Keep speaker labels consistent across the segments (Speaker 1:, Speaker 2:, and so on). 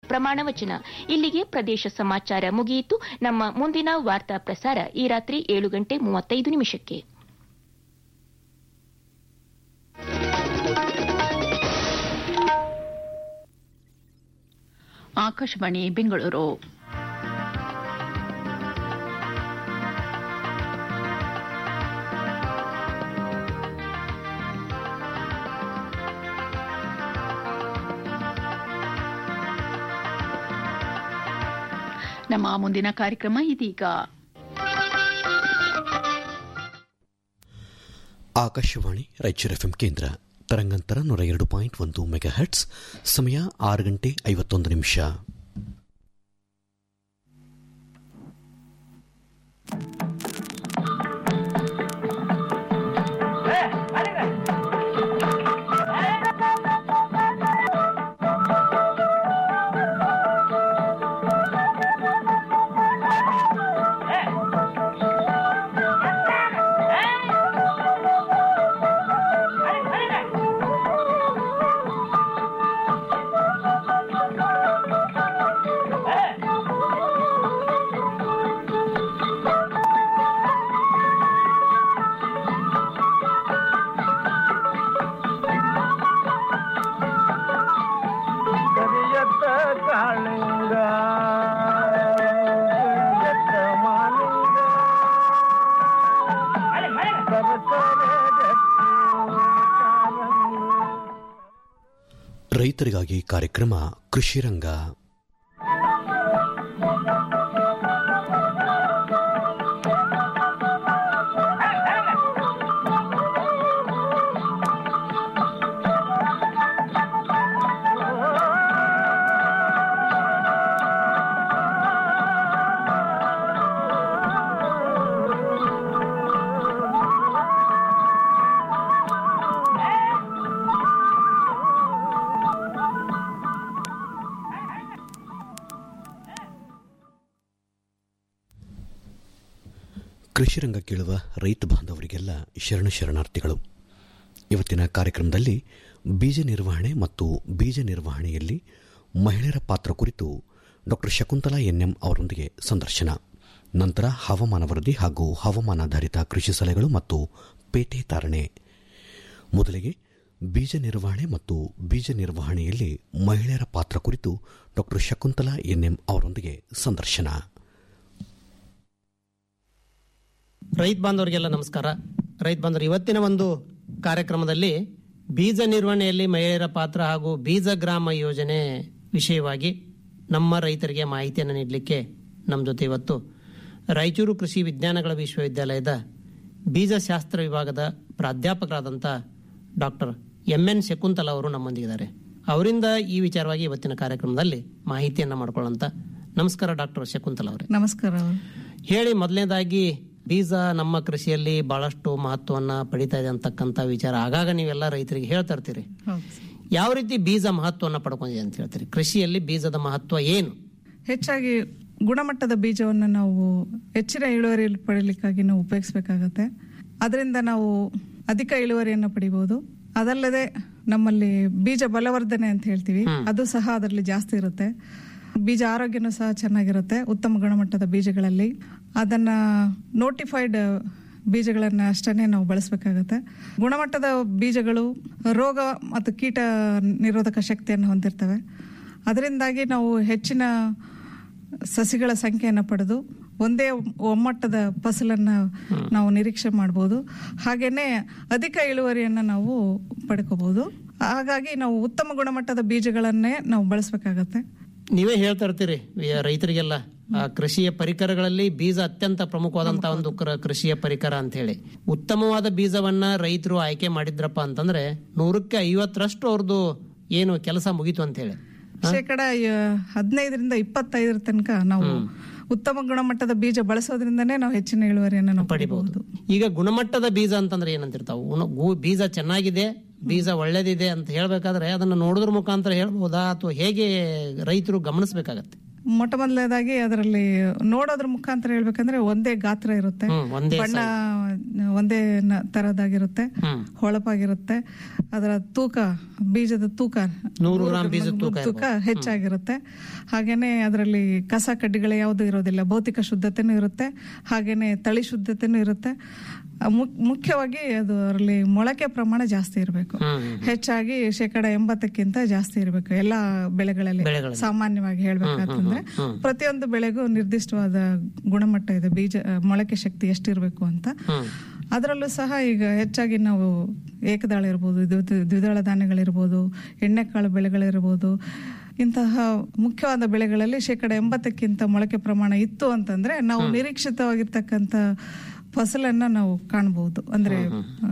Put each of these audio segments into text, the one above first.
Speaker 1: ಪ್ರಮಾಣ ವಚನ ಇಲ್ಲಿಗೆ ಪ್ರದೇಶ ಸಮಾಚಾರ ಮುಗಿಯಿತು ನಮ್ಮ ಮುಂದಿನ ವಾರ್ತಾ ಪ್ರಸಾರ ಈ ರಾತ್ರಿ ಏಳು ಗಂಟೆ ಮೂವತ್ತೈದು ನಿಮಿಷಕ್ಕೆ
Speaker 2: ಆಕಾಶವಾಣಿ ಬೆಂಗಳೂರು ನಮ್ಮ ಮುಂದಿನ ಕಾರ್ಯಕ್ರಮ ಇದೀಗ
Speaker 3: ಆಕಾಶವಾಣಿ ರಾಯಚೂರು ಎಫ್ಎಂ ಕೇಂದ್ರ ತರಂಗಾಂತರ ನೂರ ಎರಡು ಪಾಯಿಂಟ್ ಒಂದು ಮೆಗಾ ಹರ್ಟ್ಸ್ ಸಮಯ ಆರು ಗಂಟೆ ಐವತ್ತೊಂದು ನಿಮಿಷ
Speaker 4: ಕರಿಯತ್ತ ಕಾಳಿಂಗ ಕರಿಯತ್ತ ಮಾಲಿಂಗ ಸರಸರ ಗಟ್ಟಿ ಕಾರಂಗ
Speaker 3: ರೈತರಿಗಾಗಿ ಕಾರ್ಯಕ್ರಮ ಕೃಷಿ ರಂಗ ಕೃಷಿ ರಂಗ ಕೇಳುವ ರೈತ ಬಾಂಧವರಿಗೆಲ್ಲ ಶರಣ ಶರಣಾರ್ಥಿಗಳು ಇವತ್ತಿನ ಕಾರ್ಯಕ್ರಮದಲ್ಲಿ ಬೀಜ ನಿರ್ವಹಣೆ ಮತ್ತು ಬೀಜ ನಿರ್ವಹಣೆಯಲ್ಲಿ ಮಹಿಳೆಯರ ಪಾತ್ರ ಕುರಿತು ಡಾಕ್ಟರ್ ಶಕುಂತಲಾ ಎನ್ಎಂ ಅವರೊಂದಿಗೆ ಸಂದರ್ಶನ ನಂತರ ಹವಾಮಾನ ವರದಿ ಹಾಗೂ ಹವಾಮಾನಾಧಾರಿತ ಕೃಷಿ ಸಲಹೆಗಳು ಮತ್ತು ಪೇಟೆ ತಾರಣೆ ಮೊದಲಿಗೆ ಬೀಜ ನಿರ್ವಹಣೆ ಮತ್ತು ಬೀಜ ನಿರ್ವಹಣೆಯಲ್ಲಿ ಮಹಿಳೆಯರ ಪಾತ್ರ ಕುರಿತು ಡಾಕ್ಟರ್ ಶಕುಂತಲಾ ಎನ್ಎಂ ಅವರೊಂದಿಗೆ ಸಂದರ್ಶನ
Speaker 5: ರೈತ ಬಾಂಧವರಿಗೆಲ್ಲ ನಮಸ್ಕಾರ ರೈತ ಬಾಂಧವರು ಇವತ್ತಿನ ಒಂದು ಕಾರ್ಯಕ್ರಮದಲ್ಲಿ ಬೀಜ ನಿರ್ವಹಣೆಯಲ್ಲಿ ಮಹಿಳೆಯರ ಪಾತ್ರ ಹಾಗೂ ಬೀಜ ಗ್ರಾಮ ಯೋಜನೆ ವಿಷಯವಾಗಿ ನಮ್ಮ ರೈತರಿಗೆ ಮಾಹಿತಿಯನ್ನು ನೀಡಲಿಕ್ಕೆ ನಮ್ಮ ಜೊತೆ ಇವತ್ತು ರಾಯಚೂರು ಕೃಷಿ ವಿಜ್ಞಾನಗಳ ವಿಶ್ವವಿದ್ಯಾಲಯದ ಬೀಜಶಾಸ್ತ್ರ ವಿಭಾಗದ ಪ್ರಾಧ್ಯಾಪಕರಾದಂಥ ಡಾಕ್ಟರ್ ಎಂ ಎನ್ ಶಕುಂತಲ ಅವರು ನಮ್ಮೊಂದಿಗಿದ್ದಾರೆ ಅವರಿಂದ ಈ ವಿಚಾರವಾಗಿ ಇವತ್ತಿನ ಕಾರ್ಯಕ್ರಮದಲ್ಲಿ ಮಾಹಿತಿಯನ್ನು ಮಾಡ್ಕೊಳ್ಳೋಂಥ ನಮಸ್ಕಾರ ಡಾಕ್ಟರ್ ಶಕುಂತಲ ಅವರೇ
Speaker 6: ನಮಸ್ಕಾರ
Speaker 5: ಹೇಳಿ ಮೊದಲನೇದಾಗಿ ಬೀಜ ನಮ್ಮ ಕೃಷಿಯಲ್ಲಿ ಬಹಳಷ್ಟು ಮಹತ್ವವನ್ನ ಪಡಿತಾ ಇದೆ ಅಂತಕ್ಕಂಥ ವಿಚಾರ ಆಗಾಗ ನೀವೆಲ್ಲ ರೈತರಿಗೆ ಹೇಳ್ತಾ ಇರ್ತೀರಿ
Speaker 6: ಹೌದು
Speaker 5: ಯಾವ ರೀತಿ ಬೀಜ ಮಹತ್ವವನ್ನ ಪಡ್ಕೊಂಡಿದೆ ಅಂತ ಹೇಳ್ತೀರಿ ಕೃಷಿಯಲ್ಲಿ ಬೀಜದ ಮಹತ್ವ ಏನು
Speaker 6: ಹೆಚ್ಚಾಗಿ ಗುಣಮಟ್ಟದ ಬೀಜವನ್ನು ನಾವು ಹೆಚ್ಚಿನ ಇಳುವರಿ ಪಡೀಲಿಕ್ಕಾಗಿ ನಾವು ಉಪಯೋಗಿಸ್ಬೇಕಾಗತ್ತೆ ಅದರಿಂದ ನಾವು ಅಧಿಕ ಇಳುವರಿಯನ್ನು ಪಡಿಬಹುದು ಅದಲ್ಲದೆ ನಮ್ಮಲ್ಲಿ ಬೀಜ ಬಲವರ್ಧನೆ ಅಂತ ಹೇಳ್ತೀವಿ ಅದು ಸಹ ಅದರಲ್ಲಿ ಜಾಸ್ತಿ ಇರುತ್ತೆ ಬೀಜ ಆರೋಗ್ಯನೂ ಸಹ ಚೆನ್ನಾಗಿರುತ್ತೆ ಉತ್ತಮ ಗುಣಮಟ್ಟದ ಬೀಜಗಳಲ್ಲಿ ಅದನ್ನ ನೋಟಿಫೈಡ್ ಬೀಜಗಳನ್ನ ಅಷ್ಟೇ ನಾವು ಬಳಸಬೇಕಾಗತ್ತೆ ಗುಣಮಟ್ಟದ ಬೀಜಗಳು ರೋಗ ಮತ್ತು ಕೀಟ ನಿರೋಧಕ ಶಕ್ತಿಯನ್ನು ಹೊಂದಿರ್ತವೆ ಅದರಿಂದಾಗಿ ನಾವು ಹೆಚ್ಚಿನ ಸಸಿಗಳ ಸಂಖ್ಯೆಯನ್ನು ಪಡೆದು ಒಂದೇ ಒಮ್ಮಟ್ಟದ ಫಸಲನ್ನ ನಾವು ನಿರೀಕ್ಷೆ ಮಾಡಬಹುದು ಹಾಗೇನೆ ಅಧಿಕ ಇಳುವರಿಯನ್ನು ನಾವು ಪಡ್ಕೋಬಹುದು ಹಾಗಾಗಿ ನಾವು ಉತ್ತಮ ಗುಣಮಟ್ಟದ ಬೀಜಗಳನ್ನೇ ನಾವು ಬಳಸಬೇಕಾಗತ್ತೆ
Speaker 5: ನೀವೇ ಹೇಳ್ತಾ ಇರ್ತೀರಿ ವಿ- ರೈತರಿಗೆಲ್ಲ ಆ ಕೃಷಿಯ ಪರಿಕರಗಳಲ್ಲಿ ಬೀಜ ಅತ್ಯಂತ ಪ್ರಮುಖವಾದಂತಹ ಒಂದು ಕೃ- ಕೃಷಿಯ ಪರಿಕರ ಅಂತ ಹೇಳಿ ಉತ್ತಮವಾದ ಬೀಜವನ್ನ ರೈತರು ಆಯ್ಕೆ ಮಾಡಿದ್ರಪ್ಪ ಅಂತಂದ್ರೆ ನೂರಕ್ಕೆ ಐವತ್ತರಷ್ಟು ಅವ್ರದ್ದು ಏನು ಕೆಲಸ ಮುಗೀತು ಅಂತ ಹೇಳಿ
Speaker 6: ಶೇಕಡ ಯ- ಹದಿನೈದರಿಂದ ಇಪ್ಪತ್ತೈದರ ತನಕ ನಾವು ಉತ್ತಮ ಗುಣಮಟ್ಟದ ಬೀಜ ಬಳಸೋದ್ರಿಂದನೇ ನಾವು ಹೆಚ್ಚಿನ ಇಳುವರಿಯನ್ನು ನಾವು ಪಡಿಬಹುದು
Speaker 5: ಈಗ ಗುಣಮಟ್ಟದ ಬೀಜ ಅಂತಂದ್ರೆ ಏನಂತಿರ್ತಾವ ಉಣ- ಗು- ಬೀಜ ಚೆನ್ನಾಗಿದೆ ಬೀಜ ಒಳ್ಳೇದಿದೆ ಅಂತ ಹೇಳ್ಬೇಕಾದ್ರೆ ಅದನ್ನ ನೋಡೋದ್ರ ಮುಖಾಂತರ ಹೇಳ್ಬಹುದಾ ಅಥವಾ ಹೇಗೆ ರೈತರು ಗಮನಿಸಬೇಕಾಗತ್ತೆ
Speaker 6: ಮೊಟ್ಟ ಮೊದಲನೇದಾಗಿ ಅದರಲ್ಲಿ ನೋಡೋದ್ರ ಮುಖಾಂತರ ಹೇಳ್ಬೇಕಂದ್ರೆ ಒಂದೇ ಗಾತ್ರ ಇರುತ್ತೆ
Speaker 5: ಹ್ಮ್, ಒಂದೇ
Speaker 6: ಬಣ್ಣ ಒಂದೇ ನ- ತರದಾಗಿರುತ್ತೆ
Speaker 5: ಹ್ಮ್.
Speaker 6: ಹೊಳಪಾಗಿರುತ್ತೆ ಅದರ ತೂಕ ಬೀಜದ ತೂಕ
Speaker 5: ನೂರು ಗ್ರಾಂ ಬೀಜದ ತೂಕ
Speaker 6: ತೂಕ ಹೆಚ್ಚಾಗಿರುತ್ತೆ ಹಾಗೇನೆ ಅದರಲ್ಲಿ ಕಸ ಕಡ್ಡಿಗಳು ಯಾವುದು ಇರೋದಿಲ್ಲ ಭೌತಿಕ ಶುದ್ಧತೆನೂ ಇರುತ್ತೆ ಹಾಗೇನೆ ತಳಿ ಶುದ್ಧತೆನೂ ಇರುತ್ತೆ ಆ, ಮುಕ್- ಮುಖ್ಯವಾಗಿ ಅದು ಅದರಲ್ಲಿ ಮೊಳಕೆ ಪ್ರಮಾಣ ಜಾಸ್ತಿ ಇರಬೇಕು
Speaker 5: ಹ್ಮ್, ಹ್ಮ್.
Speaker 6: ಹೆಚ್ಚಾಗಿ ಶೇಕಡ ಎಂಬತ್ತಕ್ಕಿಂತ ಜಾಸ್ತಿ ಇರಬೇಕು ಎಲ್ಲಾ ಬೆಳೆಗಳಲ್ಲಿ
Speaker 5: ಬೆಳೆಗಳಲ್ಲಿ.
Speaker 6: ಸಾಮಾನ್ಯವಾಗಿ ಹೇಳ್ಬೇಕಂತಂದ್ರೆ ಪ್ರತಿಯೊಂದು ಬೆಳೆಗೂ ನಿರ್ದಿಷ್ಟವಾದ ಗುಣಮಟ್ಟ ಇದೆ ಬೀಜ ಆ, ಮೊಳಕೆ ಶಕ್ತಿ ಎಷ್ಟಿರಬೇಕು ಅಂತ
Speaker 5: ಹ್ಮ್
Speaker 6: ಅದರಲ್ಲೂ ಸಹ ಈಗ ಹೆಚ್ಚಾಗಿ ನಾವು ಏಕದಾಳ ಇರ್ಬೋದು ದ್ವಿದ- ದ್ವಿದಳ ಧಾನ್ಯಗಳಿರ್ಬೋದು ಎಣ್ಣೆಕಾಳು ಬೆಳೆಗಳಿರ್ಬೋದು ಇಂತಹ ಮುಖ್ಯವಾದ ಬೆಳೆಗಳಲ್ಲಿ ಶೇಕಡ ಎಂಬತ್ತಕ್ಕಿಂತ ಮೊಳಕೆ ಪ್ರಮಾಣ ಇತ್ತು ಅಂತಂದ್ರೆ ನಾವು ನಿರೀಕ್ಷಿತವಾಗಿರ್ತಕ್ಕಂಥ ಫಸಲನ್ನ ನಾವು ಕಾಣಬಹುದು ಅಂದ್ರೆ ಆ,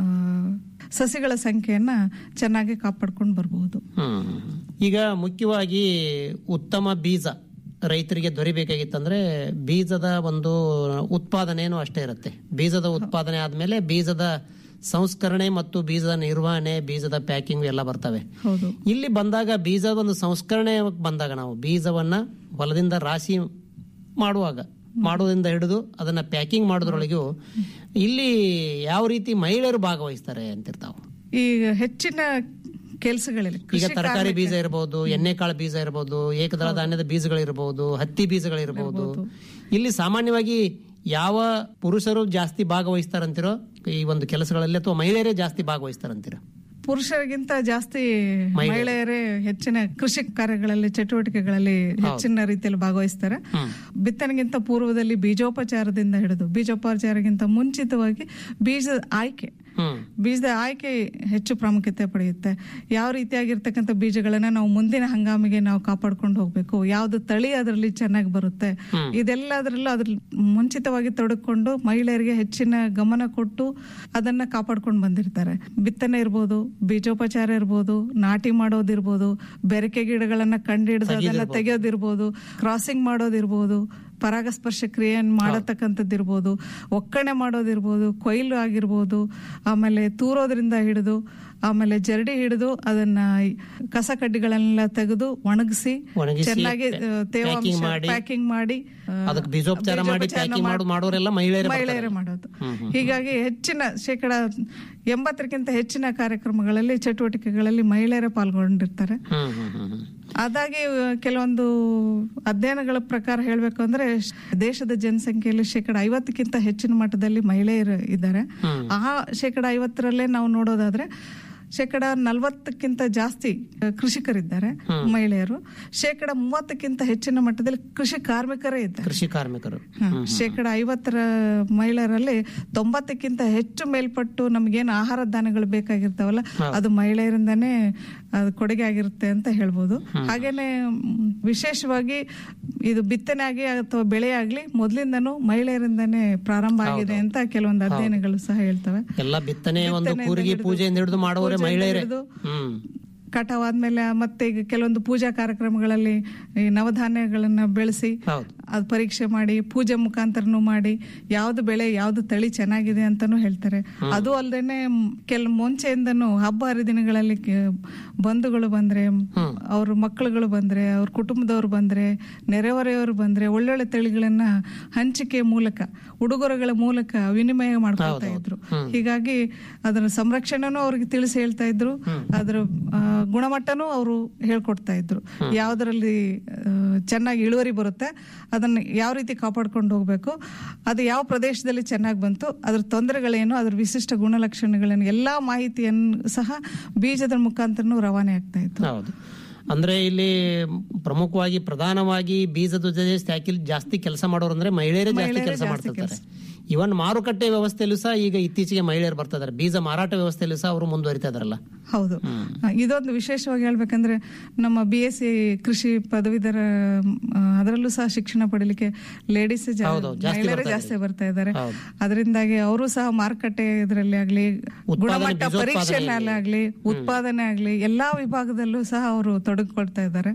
Speaker 6: ಸಸಿಗಳ ಸಂಖ್ಯೆಯನ್ನ ಚೆನ್ನಾಗಿ ಕಾಪಾಡ್ಕೊಂಡು ಬರಬಹುದು
Speaker 5: ಹ್ಮ್. ಈಗ ಮುಖ್ಯವಾಗಿ ಉತ್ತಮ ಬೀಜ ರೈತರಿಗೆ ದೊರಿಬೇಕಾಗಿತ್ತಂದ್ರೆ ಬೀಜದ ಒಂದು ಉತ್ಪಾದನೆನೂ ಅಷ್ಟೇ ಇರುತ್ತೆ ಬೀಜದ ಉತ್ಪಾದನೆ ಆದ್ಮೇಲೆ ಬೀಜದ ಸಂಸ್ಕರಣೆ ಮತ್ತು ಬೀಜದ ನಿರ್ವಹಣೆ ಬೀಜದ ಪ್ಯಾಕಿಂಗ್ ಎಲ್ಲ ಬರ್ತವೆ
Speaker 6: ಹೌದು
Speaker 5: ಇಲ್ಲಿ ಬಂದಾಗ ಬೀಜದ ಒಂದು ಸಂಸ್ಕರಣೆ ಬಂದಾಗ ನಾವು ಬೀಜವನ್ನ ಹೊಲದಿಂದ ರಾಶಿ ಮಾಡುವಾಗ ಮಾಡೋದ್ರಿಂದ ಹಿಡಿದು ಅದನ್ನ ಪ್ಯಾಕಿಂಗ್ ಮಾಡೋದ್ರೊಳಗೂ ಇಲ್ಲಿ ಯಾವ ರೀತಿ ಮಹಿಳೆಯರು ಭಾಗವಹಿಸ್ತಾರೆ ಅಂತಿರ್ತಾವ
Speaker 6: ಈಗ ಹೆಚ್ಚಿನ ಕೆಲಸಗಳಲ್ಲಿ
Speaker 5: ಈಗ ತರಕಾರಿ ಬೀಜ ಇರಬಹುದು ಎಣ್ಣೆಕಾಳು ಬೀಜ ಇರಬಹುದು ಏಕದಳ ಧಾನ್ಯದ ಬೀಜಗಳಿರಬಹುದು ಹತ್ತಿ ಬೀಜಗಳಿರಬಹುದು ಇಲ್ಲಿ ಸಾಮಾನ್ಯವಾಗಿ ಯಾವ ಪುರುಷರು ಜಾಸ್ತಿ ಭಾಗವಹಿಸ್ತಾರಂತಿರೋ ಈ ಒಂದು ಕೆಲಸಗಳಲ್ಲಿ ಅಥವಾ ಮಹಿಳೆಯರೇ ಜಾಸ್ತಿ ಭಾಗವಹಿಸ್ತಾರಂತೀರೋ
Speaker 6: ಪುರುಷರಿಗಿಂತ ಜಾಸ್ತಿ ಮಹಿಳೆಯರೇ ಹೆಚ್ಚಿನ ಕೃಷಿ ಕಾರ್ಯಗಳಲ್ಲಿ ಚಟುವಟಿಕೆಗಳಲ್ಲಿ ಹೆಚ್ಚಿನ ರೀತಿಯಲ್ಲಿ ಭಾಗವಹಿಸ್ತಾರೆ ಬಿತ್ತನೆಗಿಂತ ಪೂರ್ವದಲ್ಲಿ ಬೀಜೋಪಚಾರದಿಂದ ಹಿಡಿದು ಬೀಜೋಪಚಾರಕ್ಕಿಂತ ಮುಂಚಿತವಾಗಿ ಬೀಜದ ಆಯ್ಕೆ
Speaker 5: ಹ್ಮ್
Speaker 6: ಬೀಜದ ಆಯ್ಕೆ ಹೆಚ್ಚು ಪ್ರಾಮುಖ್ಯತೆ ಪಡೆಯುತ್ತೆ ಯಾವ ರೀತಿಯಾಗಿರ್ತಕ್ಕಂಥ ಬೀಜಗಳನ್ನ ನಾವು ಮುಂದಿನ ಹಂಗಾಮಿಗೆ ನಾವು ಕಾಪಾಡ್ಕೊಂಡು ಹೋಗ್ಬೇಕು ಯಾವ್ದು ತಳಿ ಅದರಲ್ಲಿ ಚೆನ್ನಾಗಿ ಬರುತ್ತೆ ಇದೆಲ್ಲದರಲ್ಲೂ ಅದ್ರ ಮುಂಚಿತವಾಗಿ ತೊಡಕೊಂಡು ಮಹಿಳೆಯರಿಗೆ ಹೆಚ್ಚಿನ ಗಮನ ಕೊಟ್ಟು ಅದನ್ನ ಕಾಪಾಡ್ಕೊಂಡು ಬಂದಿರ್ತಾರೆ ಬಿತ್ತನೆ ಇರ್ಬೋದು ಬೀಜೋಪಚಾರ ಇರ್ಬೋದು ನಾಟಿ ಮಾಡೋದಿರ್ಬೋದು ಬೆರಕೆ ಗಿಡಗಳನ್ನ ಕಂಡಿಡಿದು ಅದನ್ನ ತೆಗೆಯೋದಿರ್ಬೋದು ಕ್ರಾಸಿಂಗ್ ಮಾಡೋದಿರ್ಬೋದು ಪರಾಗಸ್ಪರ್ಶ ಕ್ರಿಯೆಯನ್ನು ಮಾಡತಕ್ಕಂಥದ್ದಿರ್ಬೋದು ಒಕ್ಕಣೆ ಮಾಡೋದಿರ್ಬೋದು ಕೊಯ್ಲು ಆಗಿರ್ಬೋದು ಆಮೇಲೆ ತೂರೋದ್ರಿಂದ ಹಿಡಿದು ಆಮೇಲೆ ಜರಡಿ ಹಿಡಿದು ಅದನ್ನ ಕಸ ಕಡ್ಡಿಗಳನ್ನೆಲ್ಲ ತೆಗೆದು ಒಣಗಿಸಿ
Speaker 5: ಒಣಗಿಸಿ
Speaker 6: ಚೆನ್ನಾಗಿ ಆ, ತೇವಾಂಶ
Speaker 5: packing ಮಾಡಿ,
Speaker 6: ಪ್ಯಾಕಿಂಗ್ ಮಾಡಿ ಆ,
Speaker 5: ಅದಕ್ಕೆ ಬೀಜೋಪಚಾರ ಮಾಡಿ
Speaker 6: ಬೀಜೋಪಚಾರ
Speaker 5: ಪ್ಯಾಕಿಂಗ್
Speaker 6: ಮಾಡ್-
Speaker 5: ಮಾಡು ಮಾಡೋರೆಲ್ಲ ಮಹಿಳೆಯರೇ
Speaker 6: ಮಹಿಳೆಯರೇ ಮಾಡೋದು ಹೀಗಾಗಿ ಹೆಚ್ಚಿನ ಶೇಕಡ ಎಂಬತ್ತಕ್ಕಿಂತ ಹೆಚ್ಚಿನ ಕಾರ್ಯಕ್ರಮಗಳಲ್ಲಿ ಚಟುವಟಿಕೆಗಳಲ್ಲಿ ಮಹಿಳೆಯರೇ ಪಾಲ್ಗೊಂಡಿರ್ತಾರೆ
Speaker 5: ಹ್ಮ್ ಹ್ಮ್ ಹ್ಮ್ ಹ್ಮ್
Speaker 6: ಅದಾಗಿ ಆ, ಕೆಲವೊಂದು ಅಧ್ಯಯನಗಳ ಪ್ರಕಾರ ಹೇಳಬೇಕು ಅಂದ್ರೆ ಶ- ದೇಶದ ಜನಸಂಖ್ಯೆಯಲ್ಲಿ ಶೇಕಡ ಐವತ್ತಕ್ಕಿಂತ ಹೆಚ್ಚಿನ ಮಟ್ಟದಲ್ಲಿ ಮಹಿಳೆಯರು ಇದ್ದಾರೆ ಆ ಶೇಕಡ ಐವತ್ತರಲ್ಲೇ ನಾವು ನೋಡೋದಾದ್ರೆ ಶೇಕಡ ನಲವತ್ತಕ್ಕಿಂತ ಜಾಸ್ತಿ ಆ, ಕೃಷಿಕರಿದ್ದಾರೆ ಮಹಿಳೆಯರು ಶೇಕಡ ಮೂವತ್ತಕ್ಕಿಂತ ಹೆಚ್ಚಿನ ಮಟ್ಟದಲ್ಲಿ ಕೃಷಿ ಕಾರ್ಮಿಕರೇ ಇದ್ದಾರೆ
Speaker 5: ಕೃಷಿ ಕಾರ್ಮಿಕರು
Speaker 6: ಹ, ಶೇಕಡ ಐವತ್ತರ ಮಹಿಳೆಯರಲ್ಲಿ ತೊಂಬತ್ತಕ್ಕಿಂತ ಹೆಚ್ಚು ಮೇಲ್ಪಟ್ಟು ನಮಗೇನು ಆಹಾರ ಧಾನ್ಯಗಳು ಬೇಕಾಗಿರ್ತಾವಲ್ಲ ಅದು ಮಹಿಳೆಯರಿಂದಾನೇ ಅದು ಕೊಡುಗೆ ಆಗಿರುತ್ತೆ ಅಂತ ಹೇಳ್ಬೋದು ಹಾಗೇನೆ ಮ್, ವಿಶೇಷವಾಗಿ ಇದು ಬಿತ್ತನೆ ಆಗಿ ಅಥವಾ ಬೆಳೆ ಆಗ್ಲಿ ಮೊದ್ಲಿಂದನೂ ಮಹಿಳೆಯರಿಂದಾನೇ ಪ್ರಾರಂಭ ಆಗಿದೆ ಅಂತ ಕೆಲವೊಂದು ಅಧ್ಯಯನಗಳು ಸಹ ಹೇಳ್ತವೆ
Speaker 5: ಎಲ್ಲ ಬಿತ್ತನೆ ಒಂದು
Speaker 6: ಬಿತ್ತನೆಯಿಂದ
Speaker 5: ಕೂರಿಗೆ
Speaker 6: ಹಿಡಿದು-
Speaker 5: ಪೂಜೆಯಿಂದ ಹಿಡಿದು ಮಾಡುವವರೇ
Speaker 6: ಪೂಜೆಯಿಂದ
Speaker 5: ಮಹಿಳೆಯರೇ
Speaker 6: ಹಿಡಿದು
Speaker 5: ಹ್ಮ್
Speaker 6: ಕಟಾವ್ ಆದ್ಮೇಲೆ ಮತ್ತೆ ಈಗ ಕೆಲವೊಂದು ಪೂಜಾ ಕಾರ್ಯಕ್ರಮಗಳಲ್ಲಿ ಈ ನವಧಾನ್ಯಗಳನ್ನ ಬೆಳೆಸಿ
Speaker 5: ಹೌದು
Speaker 6: ಅದು ಪರೀಕ್ಷೆ ಮಾಡಿ ಪೂಜೆ ಮುಖಾಂತರನು ಮಾಡಿ ಯಾವ್ದು ಬೆಳೆ ಯಾವ್ದು ತಳಿ ಚೆನ್ನಾಗಿದೆ ಅಂತಾನು ಹೇಳ್ತಾರೆ ಅದು ಅಲ್ದೇನೆ ಕೆಲ ಮುಂಚೆಯಿಂದನು ಹಬ್ಬ ಹರಿದಿನಗಳಲ್ಲಿ ಕೆ- ಬಂಧುಗಳು ಬಂದ್ರೆ ಅವ್ರ ಮಕ್ಕಳುಗಳು ಬಂದ್ರೆ ಅವ್ರ ಕುಟುಂಬದವ್ರು ಬಂದ್ರೆ ನೆರೆಹೊರೆಯವರು ಬಂದ್ರೆ ಒಳ್ಳೊಳ್ಳೆ ತಳಿಗಳನ್ನ ಹಂಚಿಕೆ ಮೂಲಕ ಉಡುಗೊರೆಗಳ ಮೂಲಕ ವಿನಿಮಯ ಮಾಡ್ಕೊಳ್ತಾ ಇದ್ರು ಹೀಗಾಗಿ ಅದರ ಸಂರಕ್ಷಣೆನೂ ಅವ್ರಿಗೆ ತಿಳಿಸಿ ಹೇಳ್ತಾ ಇದ್ರು ಅದರ ಆ, ಗುಣಮಟ್ಟನೂ ಅವರು ಹೇಳ್ಕೊಡ್ತಾ ಇದ್ರು ಯಾವ್ದ್ರಲ್ಲಿ ಆ, ಚೆನ್ನಾಗಿ ಇಳುವರಿ ಬರುತ್ತೆ ಅದನ್ನ ಯಾವ ರೀತಿ ಕಾಪಾಡ್ಕೊಂಡು ಹೋಗ್ಬೇಕು ಅದು ಯಾವ ಪ್ರದೇಶದಲ್ಲಿ ಚೆನ್ನಾಗಿ ಬಂತು ಅದ್ರ ತೊಂದರೆಗಳೇನು ಅದ್ರ ವಿಶಿಷ್ಟ ಗುಣಲಕ್ಷಣಗಳೇನು ಎಲ್ಲಾ ಮಾಹಿತಿಯನ್ನು ಸಹ ಬೀಜದ ಮುಖಾಂತರನೂ ರವಾನೆ ಆಗ್ತಾ ಇತ್ತು
Speaker 5: ಹೌದು ಅಂದ್ರೆ ಇಲ್ಲಿ ಪ್ರಮುಖವಾಗಿ ಪ್ರಧಾನವಾಗಿ ಬೀಜದ ಜೊತೆ ಸ್ಟ್ಯಾಕಿಲ್ ಜಾಸ್ತಿ ಕೆಲಸ ಮಾಡೋರು ಅಂದ್ರೆ ಮಹಿಳೆಯರೇ ಜಾಸ್ತಿ ಕೆಲಸ ಮಾಡ್ತಿರ್ತಾರೆ ಇವನ್ ಮಾರುಕಟ್ಟೆ ವ್ಯವಸ್ಥೆಯಲ್ಲೂ ಸಹ ಈಗ ಇತ್ತೀಚೆಗೆ ಮಹಿಳೆಯರು ಬರ್ತಾ ಇದಾರೆ ಬೀಜ ಮಾರಾಟ ವ್ಯವಸ್ಥೆಯಲ್ಲೂ ಸಹ ಅವರು ಮುಂದುವರಿತಾ ಇದಾರಲ್ಲ
Speaker 6: ಹೌದು ಆ, ಇದೊಂದು ವಿಶೇಷವಾಗಿ ಹೇಳ್ಬೇಕಂದ್ರೆ ನಮ್ಮ ಬಿ ಎಸ್ ಸಿ ಕೃಷಿ ಪದವೀಧರ ಆ, ಅದರಲ್ಲೂ ಸಹ ಶಿಕ್ಷಣ ಪಡಿಲಿಕ್ಕೆ ಲೇಡೀಸ್ ಮಹಿಳೆಯರೇ ಜಾಸ್ತಿ ಬರ್ತಾ ಇದ್ದಾರೆ ಅದರಿಂದಾಗಿ ಅವರು ಸಹ ಮಾರುಕಟ್ಟೆ ಇದರಲ್ಲಿ ಆಗ್ಲಿ ಗುಣಮಟ್ಟ ಪರೀಕ್ಷೆನಲ್ಲಿ ಆಗ್ಲಿ ಉತ್ಪಾದನೆ ಆಗ್ಲಿ ಎಲ್ಲಾ ವಿಭಾಗದಲ್ಲೂ ಸಹ ಅವರು ತೊಡಗಿಕೊಳ್ತಾ ಇದ್ದಾರೆ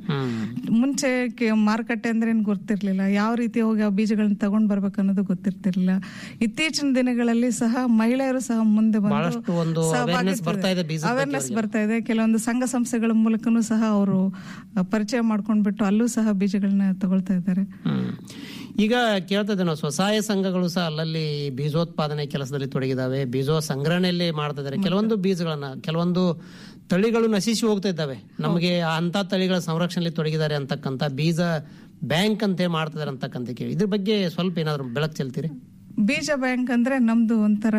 Speaker 6: ಮುಂಚೆ ಕೆ- ಮಾರುಕಟ್ಟೆ ಅಂದ್ರೆ ಏನ್ ಗೊತ್ತಿರ್ಲಿಲ್ಲ ಯಾವ ರೀತಿ ಹೋಗಿ ಆ ಬೀಜಗಳನ್ನ ತಗೊಂಡ್ ಬರ್ಬೇಕು ಅನ್ನೋದು ಗೊತ್ತಿರ್ತಿರ್ಲಿಲ್ಲ ಇತ್ತೀಚಿನ ದಿನಗಳಲ್ಲಿ ಸಹ ಮಹಿಳೆಯರು ಸಹ ಮುಂದೆ
Speaker 5: ಬಹಳಷ್ಟು ಒಂದು awareness ಬರ್ತಾ ಇದೆ ಬೀಜದ ಬಗ್ಗೆ
Speaker 6: ಅವೇರ್ನೆಸ್ ಬರ್ತಾ ಇದೆ ಕೆಲವೊಂದು ಸಂಘ ಸಂಸ್ಥೆಗಳ ಮೂಲಕನೂ ಸಹ ಅವರು ಪರಿಚಯ ಮಾಡ್ಕೊಂಡ್ಬಿಟ್ಟು ಅಲ್ಲೂ ಸಹ ಬೀಜಗಳನ್ನ ತಗೊಳ್ತಾ ಇದ್ದಾರೆ
Speaker 5: ಹ್ಮ್. ಈಗ ಕೇಳ್ತಾ ಇದ್ದೇವೆ ನಾವು ಸ್ವಸಹಾಯ ಸಂಘಗಳು ಸಹ ಅಲ್ಲಲ್ಲಿ ಬೀಜೋತ್ಪಾದನೆ ಕೆಲಸದಲ್ಲಿ ತೊಡಗಿದಾವೆ ಬೀಜೋ ಸಂಗ್ರಹಣೆಯಲ್ಲಿ ಮಾಡ್ತಾ ಇದ್ದಾರೆ ಕೆಲವೊಂದು ಬೀಜಗಳನ್ನ ಕೆಲವೊಂದು ತಳಿಗಳು ನಶಿಸಿ ಹೋಗ್ತಾ ಇದ್ದಾವೆ ನಮಗೆ ಅಂತ ತಳಿಗಳ ಸಂರಕ್ಷಣೆಯಲ್ಲಿ ತೊಡಗಿದ್ದಾರೆ ಅಂತಕ್ಕಂಥ ಬೀಜ ಬ್ಯಾಂಕ್ ಅಂತ ಹೇಳಿ ಮಾಡ್ತಿದ್ದಾರೆ ಅಂತಕ್ಕಂಥ ಕೇಳಿ ಇದ್ರ ಬಗ್ಗೆ ಸ್ವಲ್ಪ ಏನಾದ್ರು ಬೆಳಕು ಚೆಲ್ತೀರಿ
Speaker 6: ಬೀಜ ಬ್ಯಾಂಕ್ ಅಂದ್ರೆ ನಮ್ದು ಒಂಥರ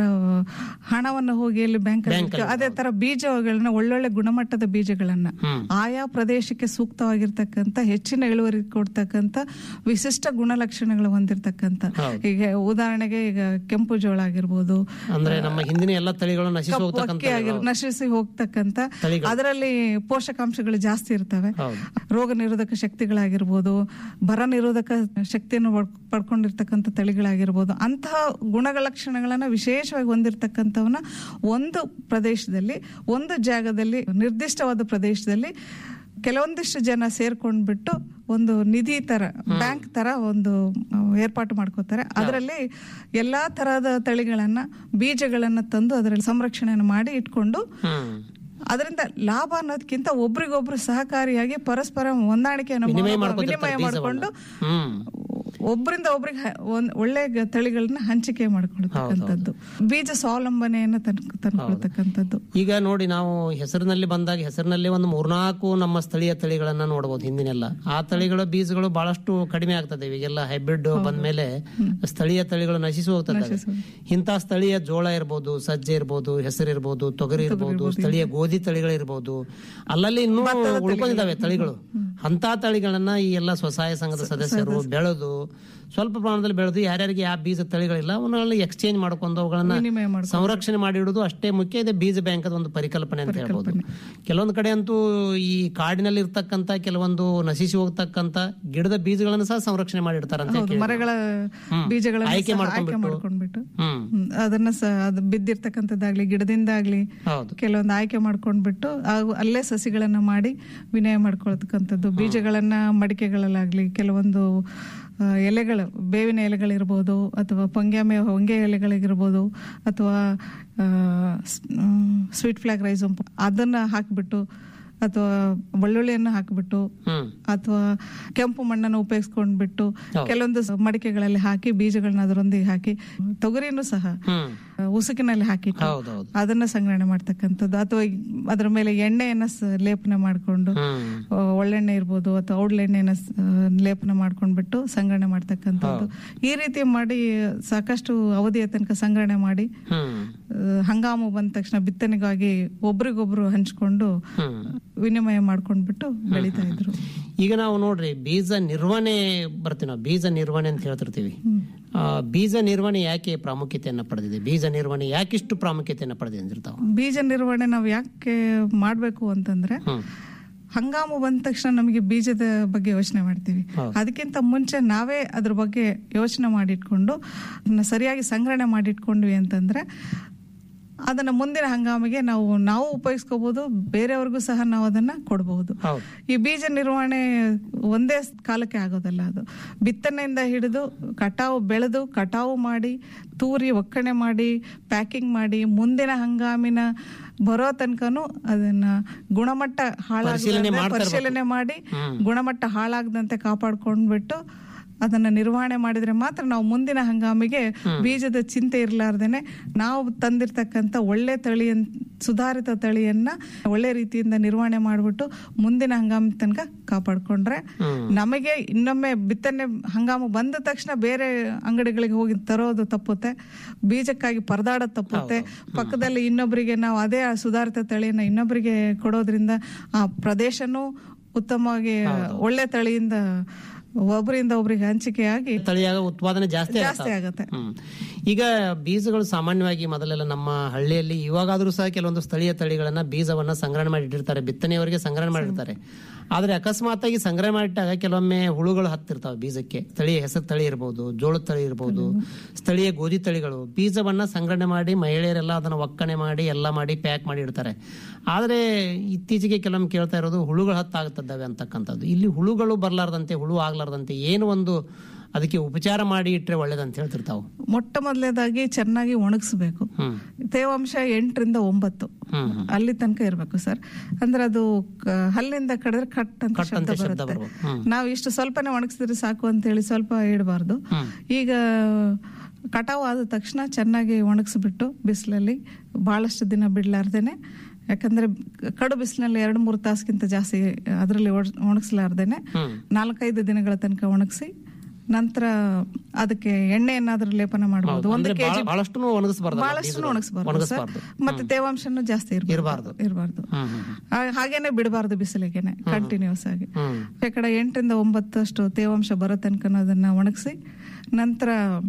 Speaker 6: ಹಣವನ್ನು ಹೋಗಿ ಅಲ್ಲಿ ಬ್ಯಾಂಕ್ ಅದೇ ತರ ಬೀಜಗಳನ್ನ ಒಳ್ಳೊಳ್ಳೆ ಗುಣಮಟ್ಟದ ಬೀಜಗಳನ್ನ ಆಯಾ ಪ್ರದೇಶಕ್ಕೆ ಸೂಕ್ತವಾಗಿರ್ತಕ್ಕಂಥ ಹೆಚ್ಚಿನ ಇಳುವರಿ ಕೊಡ್ತಕ್ಕಂಥ ವಿಶಿಷ್ಟ ಗುಣಲಕ್ಷಣಗಳು ಹೊಂದಿರತಕ್ಕಂಥ ಈಗ ಉದಾಹರಣೆಗೆ ಈಗ ಕೆಂಪು ಜೋಳ ಆಗಿರ್ಬೋದು
Speaker 5: ಅಂದ್ರೆ ನಮ್ಮ ಹಿಂದಿನ ಎಲ್ಲ ತಳಿಗಳು ನಶಿಸಿ ಹೋಗ್ತಕ್ಕಂಥ
Speaker 6: ಅಕ್ಕಿ ಆಗಿರ್ ನಶಿಸಿ ಹೋಗ್ತಕ್ಕಂಥ ಅದರಲ್ಲಿ ಪೋಷಕಾಂಶಗಳು ಜಾಸ್ತಿ ಇರ್ತವೆ ರೋಗ ನಿರೋಧಕ ಶಕ್ತಿಗಳಾಗಿರ್ಬೋದು ಬರ ನಿರೋಧಕ ಶಕ್ತಿಯನ್ನು ಪಡ್- ಪಡ್ಕೊಂಡಿರ್ತಕ್ಕಂಥ ತಳಿಗಳಾಗಿರ್ಬೋದು ಅಂತಹ ಗುಣಲಕ್ಷಣಗಳನ್ನ ವಿಶೇಷವಾಗಿ ಹೊಂದಿರತಕ್ಕಂಥವನ್ನ ಒಂದು ಪ್ರದೇಶದಲ್ಲಿ ಒಂದು ಜಾಗದಲ್ಲಿ ನಿರ್ದಿಷ್ಟವಾದ ಪ್ರದೇಶದಲ್ಲಿ ಕೆಲವೊಂದಿಷ್ಟು ಜನ ಸೇರ್ಕೊಂಡ್ಬಿಟ್ಟು ಒಂದು ನಿಧಿ ತರ ಬ್ಯಾಂಕ್ ತರ ಒಂದು ಅಹ್, ಏರ್ಪಾಟು ಮಾಡ್ಕೋತಾರೆ ಅದರಲ್ಲಿ ಎಲ್ಲಾ ತರಹದ ತಳಿಗಳನ್ನ ಬೀಜಗಳನ್ನ ತಂದು ಅದರಲ್ಲಿ ಸಂರಕ್ಷಣೆಯನ್ನು ಮಾಡಿ ಇಟ್ಕೊಂಡು
Speaker 5: ಹ್ಮ್
Speaker 6: ಅದರಿಂದ ಲಾಭ ಅನ್ನೋದಕ್ಕಿಂತ ಒಬ್ರಿಗೊಬ್ರು ಸಹಕಾರಿಯಾಗಿ ಪರಸ್ಪರ ಹೊಂದಾಣಿಕೆಯನ್ನು
Speaker 5: ವಿನಿಮಯ
Speaker 6: ಮಾಡ್-
Speaker 5: ಮಾಡ್ಕೊತಿರ್ತಾರೆ
Speaker 6: ವಿನಿಮಯ
Speaker 5: ಬೀಜವನ್ನ.
Speaker 6: ಮಾಡಿಕೊಂಡು
Speaker 5: ಹ್ಮ್
Speaker 6: ಒಬ್ಬರಿಂದ ಒಬ್ರಿಗೆ ಹ- ಒಂದ್ ಒಳ್ಳೆ ಗ- ತಳಿಗಳನ್ನ ಹಂಚಿಕೆ ಮಾಡ್ಕೊಳ್ತಕ್ಕಂಥದ್ದು ಬೀಜ ಸ್ವಾವಲಂಬನೆಯನ್ನ ತನ್ ತಂದ್ಕೊಳ್ತಕ್ಕಂಥದ್ದು
Speaker 5: ಈಗ ನೋಡಿ ನಾವು ಹೆಸರಿನಲ್ಲಿ ಬಂದಾಗ ಹೆಸರಿನಲ್ಲಿ ಒಂದು ಮೂರ್ನಾಲ್ಕು ನಮ್ಮ ಸ್ಥಳೀಯ ತಳಿಗಳನ್ನ ನೋಡಬಹುದು ಹಿಂದಿನೆಲ್ಲ ಆ ತಳಿಗಳ ಬೀಜಗಳು ಬಹಳಷ್ಟು ಕಡಿಮೆ ಆಗ್ತದೆ ಈಗೆಲ್ಲ ಹೈಬ್ರಿಡ್ ಬಂದ್ಮೇಲೆ ಸ್ಥಳೀಯ ತಳಿಗಳು ನಶಿಸಿ ಹೋಗ್ತದೆ ಇಂಥ ಸ್ಥಳೀಯ ಜೋಳ ಇರ್ಬೋದು ಸಜ್ಜೆ ಇರ್ಬೋದು ಹೆಸರು ಇರ್ಬೋದು ತೊಗರಿ ಇರ್ಬೋದು ಸ್ಥಳೀಯ ಗೋಧಿ ತಳಿಗಳಿರ್ಬೋದು ಅಲ್ಲಲ್ಲಿ ಇನ್ನೂ ಉಳ್ಕೊಂಡಿದ್ದಾವೆ ತಳಿಗಳು ಅಂತ ತಳಿಗಳನ್ನ ಈ ಎಲ್ಲ ಸ್ವಸಹಾಯ ಸಂಘದ ಸದಸ್ಯರು ಬೆಳೆದು ಸ್ವಲ್ಪ ಪ್ರಮಾಣದಲ್ಲಿ ಬೆಳೆದು ಯಾರ್ಯಾರಿಗೆ ಯಾವ ಬೀಜ ತಳಿಗಳಿಲ್ಲ ಅವನ್ನೆಲ್ಲ ಎಕ್ಸ್ಚೇಂಜ್ ಮಾಡ್ಕೊಂಡು ಅವುಗಳನ್ನ
Speaker 6: ವಿನಿಮಯ ಮಾಡ್ಕೊಂಡು.
Speaker 5: ಸಂರಕ್ಷಣೆ ಮಾಡಿಡುವುದು ಅಷ್ಟೇ ಮುಖ್ಯ ಇದೆ ಬೀಜ ಬ್ಯಾಂಕ್ ಒಂದು ಪರಿಕಲ್ಪನೆ ಅಂತ ಹೇಳ್ಬೋದು ಕೆಲವೊಂದು ಕಡೆ ಅಂತೂ ಈ ಕಾಡಿನಲ್ಲಿ ಇರ್ತಕ್ಕಂತ ಕೆಲವೊಂದು ನಶಿಸಿ ಹೋಗ್ತಕ್ಕಂತ ಗಿಡದ ಬೀಜಗಳನ್ನು ಸಹ ಸಂರಕ್ಷಣೆ ಮಾಡಿಡ್ತಾರೆ ಅಂತ
Speaker 6: ಹೌದು
Speaker 5: ಕೇಳಿದ್ವಿ.
Speaker 6: ಮರಗಳ
Speaker 5: ಹ್ಮ್.
Speaker 6: ಬೀಜಗಳನ್ನ
Speaker 5: ಆಯ್ಕೆ
Speaker 6: ಸಹ ಆಯ್ಕೆ
Speaker 5: ಮಾಡ್ಕೊಂಡ್ಬಿಟ್ಟು.
Speaker 6: ಮಾಡ್ಕೊಂಡ್ಬಿಟ್ಟು
Speaker 5: ಹ್ಮ್
Speaker 6: ಹ್ಮ್. ಅದನ್ನ ಸಹ ಅದು ಬಿದ್ದಿರ್ತಕ್ಕಂಥದ್ದಾಗ್ಲಿ ಗಿಡದಿಂದಾಗ್ಲಿ
Speaker 5: ಹೌದು
Speaker 6: ಕೆಲವೊಂದು ಆಯ್ಕೆ ಮಾಡ್ಕೊಂಡ್ಬಿಟ್ಟು ಹಾಗೂ ಅಲ್ಲೇ ಸಸಿಗಳನ್ನ ಮಾಡಿ ವಿನಯ ಮಾಡ್ಕೊಳ್ತಕ್ಕಂಥದ್ದು ಬೀಜಗಳನ್ನ ಮಡಿಕೆಗಳಲ್ಲಾಗ್ಲಿ ಕೆಲವೊಂದು ಆ, ಎಲೆಗಳು ಬೇವಿನ ಎಲೆಗಳಿರ್ಬೋದು ಅಥವಾ ಪೊಂಗ್ಯಾಮೆ ಹೊಂಗೆ ಎಲೆಗಳಿಗಿರ್ಬೋದು ಅಥವಾ ಸ್ವೀಟ್ ಫ್ಲಾಗ್ ರೈಸಮ್ ಅದನ್ನ ಹಾಕಿಬಿಟ್ಟು ಅಥವಾ ಬೆಳ್ಳುಳ್ಳಿಯನ್ನು ಹಾಕಿಬಿಟ್ಟು
Speaker 5: ಹ್ಮ್
Speaker 6: ಅಥವಾ ಕೆಂಪು ಮಣ್ಣನ್ನು ಉಪಯೋಗಿಸ್ಕೊಂಡ್ಬಿಟ್ಟು ಕೆಲವೊಂದು ಸ- ಮಡಿಕೆಗಳಲ್ಲಿ ಹಾಕಿ ಬೀಜಗಳನ್ನ ಅದರೊಂದಿಗೆ ಹಾಕಿ ತೊಗರಿನೂ ಸಹ
Speaker 5: ಹ್ಮ್
Speaker 6: ಆ, ಉಸುಕಿನಲ್ಲಿ ಹಾಕಿ
Speaker 5: ಹೌದೌದು
Speaker 6: ಅದನ್ನ ಸಂಗ್ರಹಣೆ ಮಾಡ್ತಕ್ಕಂಥದ್ದು ಅಥವಾ ಈ- ಅದರ ಮೇಲೆ ಎಣ್ಣೆಯನ್ನ ಸ- ಲೇಪನ ಮಾಡಿಕೊಂಡು
Speaker 5: ಹ್ಮ್
Speaker 6: ಒಳ್ಳೆಣ್ಣೆ ಇರ್ಬೋದು ಅಥವಾ ಔಡ್ಲೆಣ್ಣೆನ ಸ- ಲೇಪನ ಮಾಡ್ಕೊಂಡ್ಬಿಟ್ಟು ಸಂಗ್ರಹಣೆ ಮಾಡ್ತಕ್ಕಂಥದ್ದು ಈ ರೀತಿ ಮಾಡಿ ಸಾಕಷ್ಟು ಅವಧಿಯ ತನಕ ಸಂಗ್ರಹಣೆ ಮಾಡಿ
Speaker 5: ಹ್ಮ್
Speaker 6: ಆ, ಹಂಗಾಮು ಬಂದ ತಕ್ಷಣ ಬಿತ್ತನೆಗಾಗಿ ಒಬ್ರಿಗೊಬ್ರು ಹಂಚ್ಕೊಂಡು
Speaker 5: ಹ್ಮ್
Speaker 6: ವಿನಿಮಯ ಮಾಡ್ಕೊಂಡ್ಬಿಟ್ಟು ಬೆಳೀತಾ ಇದ್ರು
Speaker 5: ಈಗ ನಾವು ನೋಡ್ರಿ ಬೀಜ ನಿರ್ವಹಣೆ ಬರ್ತೀವಿ ನಾವು ಬೀಜ ನಿರ್ವಹಣೆ ಅಂತ ಹೇಳ್ತಿರ್ತೀವಿ ಆ, ಬೀಜ ನಿರ್ವಹಣೆ ಯಾಕೆ ಪ್ರಾಮುಖ್ಯತೆಯನ್ನ ಪಡೆದಿದೆ ಬೀಜ ನಿರ್ವಹಣೆ ಯಾಕಿಷ್ಟು ಪ್ರಾಮುಖ್ಯತೆಯನ್ನ ಪಡೆದಿದೆ ಅಂದಿರ್ತಾವ
Speaker 6: ಬೀಜ ನಿರ್ವಹಣೆ ನಾವು ಯಾಕೆ ಮಾಡಬೇಕು ಅಂತಂದ್ರೆ
Speaker 5: ಹ್ಮ್
Speaker 6: ಹಂಗಾಮು ಬಂದ ತಕ್ಷಣ ನಮಗೆ ಬೀಜದ ಬಗ್ಗೆ ಯೋಚನೆ ಮಾಡ್ತೀವಿ ಅದಕ್ಕಿಂತ ಮುಂಚೆ ನಾವೇ ಅದ್ರ ಬಗ್ಗೆ ಯೋಚನೆ ಮಾಡಿಟ್ಕೊಂಡು ಅದನ್ನ ಸರಿಯಾಗಿ ಸಂಗ್ರಹಣೆ ಮಾಡಿಟ್ಕೊಂಡ್ವಿ ಅಂತಂದ್ರೆ ಅದನ್ನ ಮುಂದಿನ ಹಂಗಾಮಿಗೆ ನಾವು ನಾವು ಉಪಯೋಗಿಸ್ಕೋಬಹುದು ಬೇರೆಯವ್ರಿಗೂ ಸಹ ನಾವು ಅದನ್ನ ಕೊಡಬಹುದು
Speaker 5: ಹೌದು
Speaker 6: ಈ ಬೀಜ ನಿರ್ವಹಣೆ ಒಂದೇ ಕಾಲಕ್ಕೆ ಆಗೋದಲ್ಲ ಅದು ಬಿತ್ತನೆಯಿಂದ ಹಿಡಿದು ಕಟಾವು ಬೆಳೆದು ಕಟಾವು ಮಾಡಿ ತೂರಿ ಒಕ್ಕಣೆ ಮಾಡಿ ಪ್ಯಾಕಿಂಗ್ ಮಾಡಿ ಮುಂದಿನ ಹಂಗಾಮಿನ ಬರೋ ತನಕನೂ ಅದನ್ನ ಗುಣಮಟ್ಟ ಹಾಳಾಗದಂತೆ ಪರಿಶೀಲನೆ ಮಾಡಿ ಗುಣಮಟ್ಟ ಹಾಳಾಗದಂತೆ ಕಾಪಾಡ್ಕೊಂಡ್ಬಿಟ್ಟು ಅದನ್ನ ನಿರ್ವಹಣೆ ಮಾಡಿದ್ರೆ ಮಾತ್ರ ನಾವು ಮುಂದಿನ ಹಂಗಾಮಿಗೆ ಬೀಜದ ಚಿಂತೆ ಇರಲಾರ್ದೇನೆ ನಾವು ತಂದಿರ್ತಕ್ಕಂಥ ಒಳ್ಳೆ ತಳಿ ಸುಧಾರಿತ ತಳಿಯನ್ನ ಒಳ್ಳೆ ರೀತಿಯಿಂದ ನಿರ್ವಹಣೆ ಮಾಡಿಬಿಟ್ಟು ಮುಂದಿನ ಹಂಗಾಮ ತನಕ ಕಾಪಾಡ್ಕೊಂಡ್ರೆ ನಮಗೆ ಇನ್ನೊಮ್ಮೆ ಬಿತ್ತನೆ ಹಂಗಾಮು ಬಂದ ತಕ್ಷಣ ಬೇರೆ ಅಂಗಡಿಗಳಿಗೆ ಹೋಗಿ ತರೋದು ತಪ್ಪುತ್ತೆ ಬೀಜಕ್ಕಾಗಿ ಪರದಾಡೋದು ತಪ್ಪುತ್ತೆ ಪಕ್ಕದಲ್ಲಿ ಇನ್ನೊಬ್ಬರಿಗೆ ನಾವು ಅದೇ ಆ ಸುಧಾರಿತ ತಳಿಯನ್ನ ಇನ್ನೊಬ್ಬರಿಗೆ ಕೊಡೋದ್ರಿಂದ ಆ ಪ್ರದೇಶನೂ ಉತ್ತಮವಾಗಿ ಒಳ್ಳೆ ತಳಿಯಿಂದ ಒಬ್ಬರಿಂದ ಒಬ್ರಿಗೆ ಹಂಚಿಕೆಯಾಗಿ
Speaker 5: ತಳಿಯಾಗ ಉತ್ಪಾದನೆ ಜಾಸ್ತಿ
Speaker 6: ಜಾಸ್ತಿ
Speaker 5: ಆಗತ್ತೆ.
Speaker 6: ಆಗತ್ತೆ
Speaker 5: ಹ್ಮ್. ಈಗ ಬೀಜಗಳು ಸಾಮಾನ್ಯವಾಗಿ ಮೊದಲೆಲ್ಲ ನಮ್ಮ ಹಳ್ಳಿಯಲ್ಲಿ ಇವಾಗಾದ್ರೂ ಸಹ ಕೆಲವೊಂದು ಸ್ಥಳೀಯ ತಳಿಗಳನ್ನ ಬೀಜವನ್ನ ಸಂಗ್ರಹಣೆ ಮಾಡಿಟ್ಟಿರ್ತಾರೆ ಬಿತ್ತನೆಯವರೆಗೆ ಸಂಗ್ರಹಣೆ ಮಾಡಿರ್ತಾರೆ ಆದ್ರೆ ಅಕಸ್ಮಾತ್ ಆಗಿ ಸಂಗ್ರಹಣೆ ಮಾಡಿಟ್ಟಾಗ ಕೆಲವೊಮ್ಮೆ ಹುಳುಗಳು ಹತ್ತಿರ್ತಾವೆ ಬೀಜಕ್ಕೆ ಸ್ಥಳೀಯ ಹೆಸರು ತಳಿ ಇರ್ಬೋದು ಜೋಳದ ತಳಿ ಇರ್ಬೋದು ಸ್ಥಳೀಯ ಗೋಧಿ ತಳಿಗಳು ಬೀಜವನ್ನ ಸಂಗ್ರಹಣೆ ಮಾಡಿ ಮಹಿಳೆಯರೆಲ್ಲ ಅದನ್ನ ಒಕ್ಕಣೆ ಮಾಡಿ ಎಲ್ಲ ಮಾಡಿ ಪ್ಯಾಕ್ ಮಾಡಿ ಇಡ್ತಾರೆ ಆದ್ರೆ ಇತ್ತೀಚೆಗೆ ಕೆಲವೊಮ್ಮೆ ಕೇಳ್ತಾ ಇರೋದು ಹುಳುಗಳು ಹತ್ತಾಗುತ್ತವೆ ಅಂತಕ್ಕಂಥದ್ದು ಇಲ್ಲಿ ಹುಳುಗಳು ಬರ್ಲಾರ್ದಂತೆ ಹುಳು ಆಗ್ಲಾರ್ದಂತೆ ಏನು ಒಂದು ಅದಕ್ಕೆ ಉಪಚಾರ ಮಾಡಿ ಇಟ್ಟರೆ ಒಳ್ಳೇದಂತ ಹೇಳ್ತಿರ್ತಾವು
Speaker 6: ಮೊಟ್ಟ ಮೊದಲನೇದಾಗಿ ಚೆನ್ನಾಗಿ ಒಣಗಿಸ್ಬೇಕು
Speaker 5: ಹ್ಮ್
Speaker 6: ತೇವಾಂಶ ಎಂಟರಿಂದ ಒಂಬತ್ತು
Speaker 5: ಹ್ಮ್ ಹ್ಮ್.
Speaker 6: ಅಲ್ಲಿ ತನಕ ಇರಬೇಕು ಸರ್ ಅಂದ್ರೆ ಅದು ಕ- ಹಲ್ಲಿಂದ ಕಡಿದ್ರೆ ಕಟ್ ಅಂತ
Speaker 5: ಕಟ್ ಅಂತ
Speaker 6: ಶಬ್ದ
Speaker 5: ಶಬ್ದ
Speaker 6: ಬರುತ್ತೆ
Speaker 5: ಬರ್ಬೋದು. ಹ್ಮ್.
Speaker 6: ನಾವು ಇಷ್ಟು ಸ್ವಲ್ಪನೇ ಒಣಗಿಸಿದ್ರೆ ಸಾಕು ಅಂತ ಹೇಳಿ ಸ್ವಲ್ಪ ಇಡಬಾರ್ದು
Speaker 5: ಹ್ಮ್.
Speaker 6: ಈಗ ಕಟಾವು ಆದ ತಕ್ಷಣ ಚೆನ್ನಾಗಿ ಒಣಗಿಸ್ಬಿಟ್ಟು ಬಿಸಿಲಲ್ಲಿ ಬಹಳಷ್ಟು ದಿನ ಬಿಡ್ಲಾರ್ದೇನೆ ಯಾಕಂದ್ರೆ ಕಡು ಬಿಸಿಲಿನಲ್ಲಿ ಎರಡು ಮೂರು ತಾಸಿಗಿಂತ ಜಾಸ್ತಿ ಅದರಲ್ಲಿ ಒಣಗಿಸ್ಲಾರ್ದೇನೆ
Speaker 5: ಹ್ಮ್.
Speaker 6: ನಾಲ್ಕೈದು ದಿನಗಳ ತನಕ ಒಣಗಿಸಿ ನಂತರ ಅದಕ್ಕೆ ಎಣ್ಣೆ ಏನಾದ್ರೂ ಲೇಪನ ಮಾಡಬಹುದು ಒಂದು
Speaker 5: ಅಂದ್ರೆ
Speaker 6: ಕೆಜಿ
Speaker 5: ಬಹಳಷ್ಟು ಒಣಗಿಸಬಾರ್ದು
Speaker 6: ಬಹಳಷ್ಟು ಒಣಗಿಸಬಾರ್ದು ಸರ್
Speaker 5: ಒಣಗಿಸಬಾರ್ದು
Speaker 6: ಮತ್ತೆ ತೇವಾಂಶನೂ ಜಾಸ್ತಿ
Speaker 5: ಇರ್ಬಾರ್ದು.
Speaker 6: ಇರಬಾರ್ದು
Speaker 5: ಹ್ಮ್ ಹ್ಮ್ ಹ್ಮ್.
Speaker 6: ಹಾಗೇನೆ ಬಿಡಬಾರ್ದು ಬಿಸಿಲಿಗೆನೆ ಕಂಟಿನ್ಯೂಸ್ ಆಗಿ
Speaker 5: ಹ್ಮ್
Speaker 6: ಶೇಕಡ ಎಂಟರಿಂದ ಒಂಬತ್ತಷ್ಟು ತೇವಾಂಶ ಬರೋ ತನಕ ಅದನ್ನ ಒಣಗಿಸಿ ನಂತರ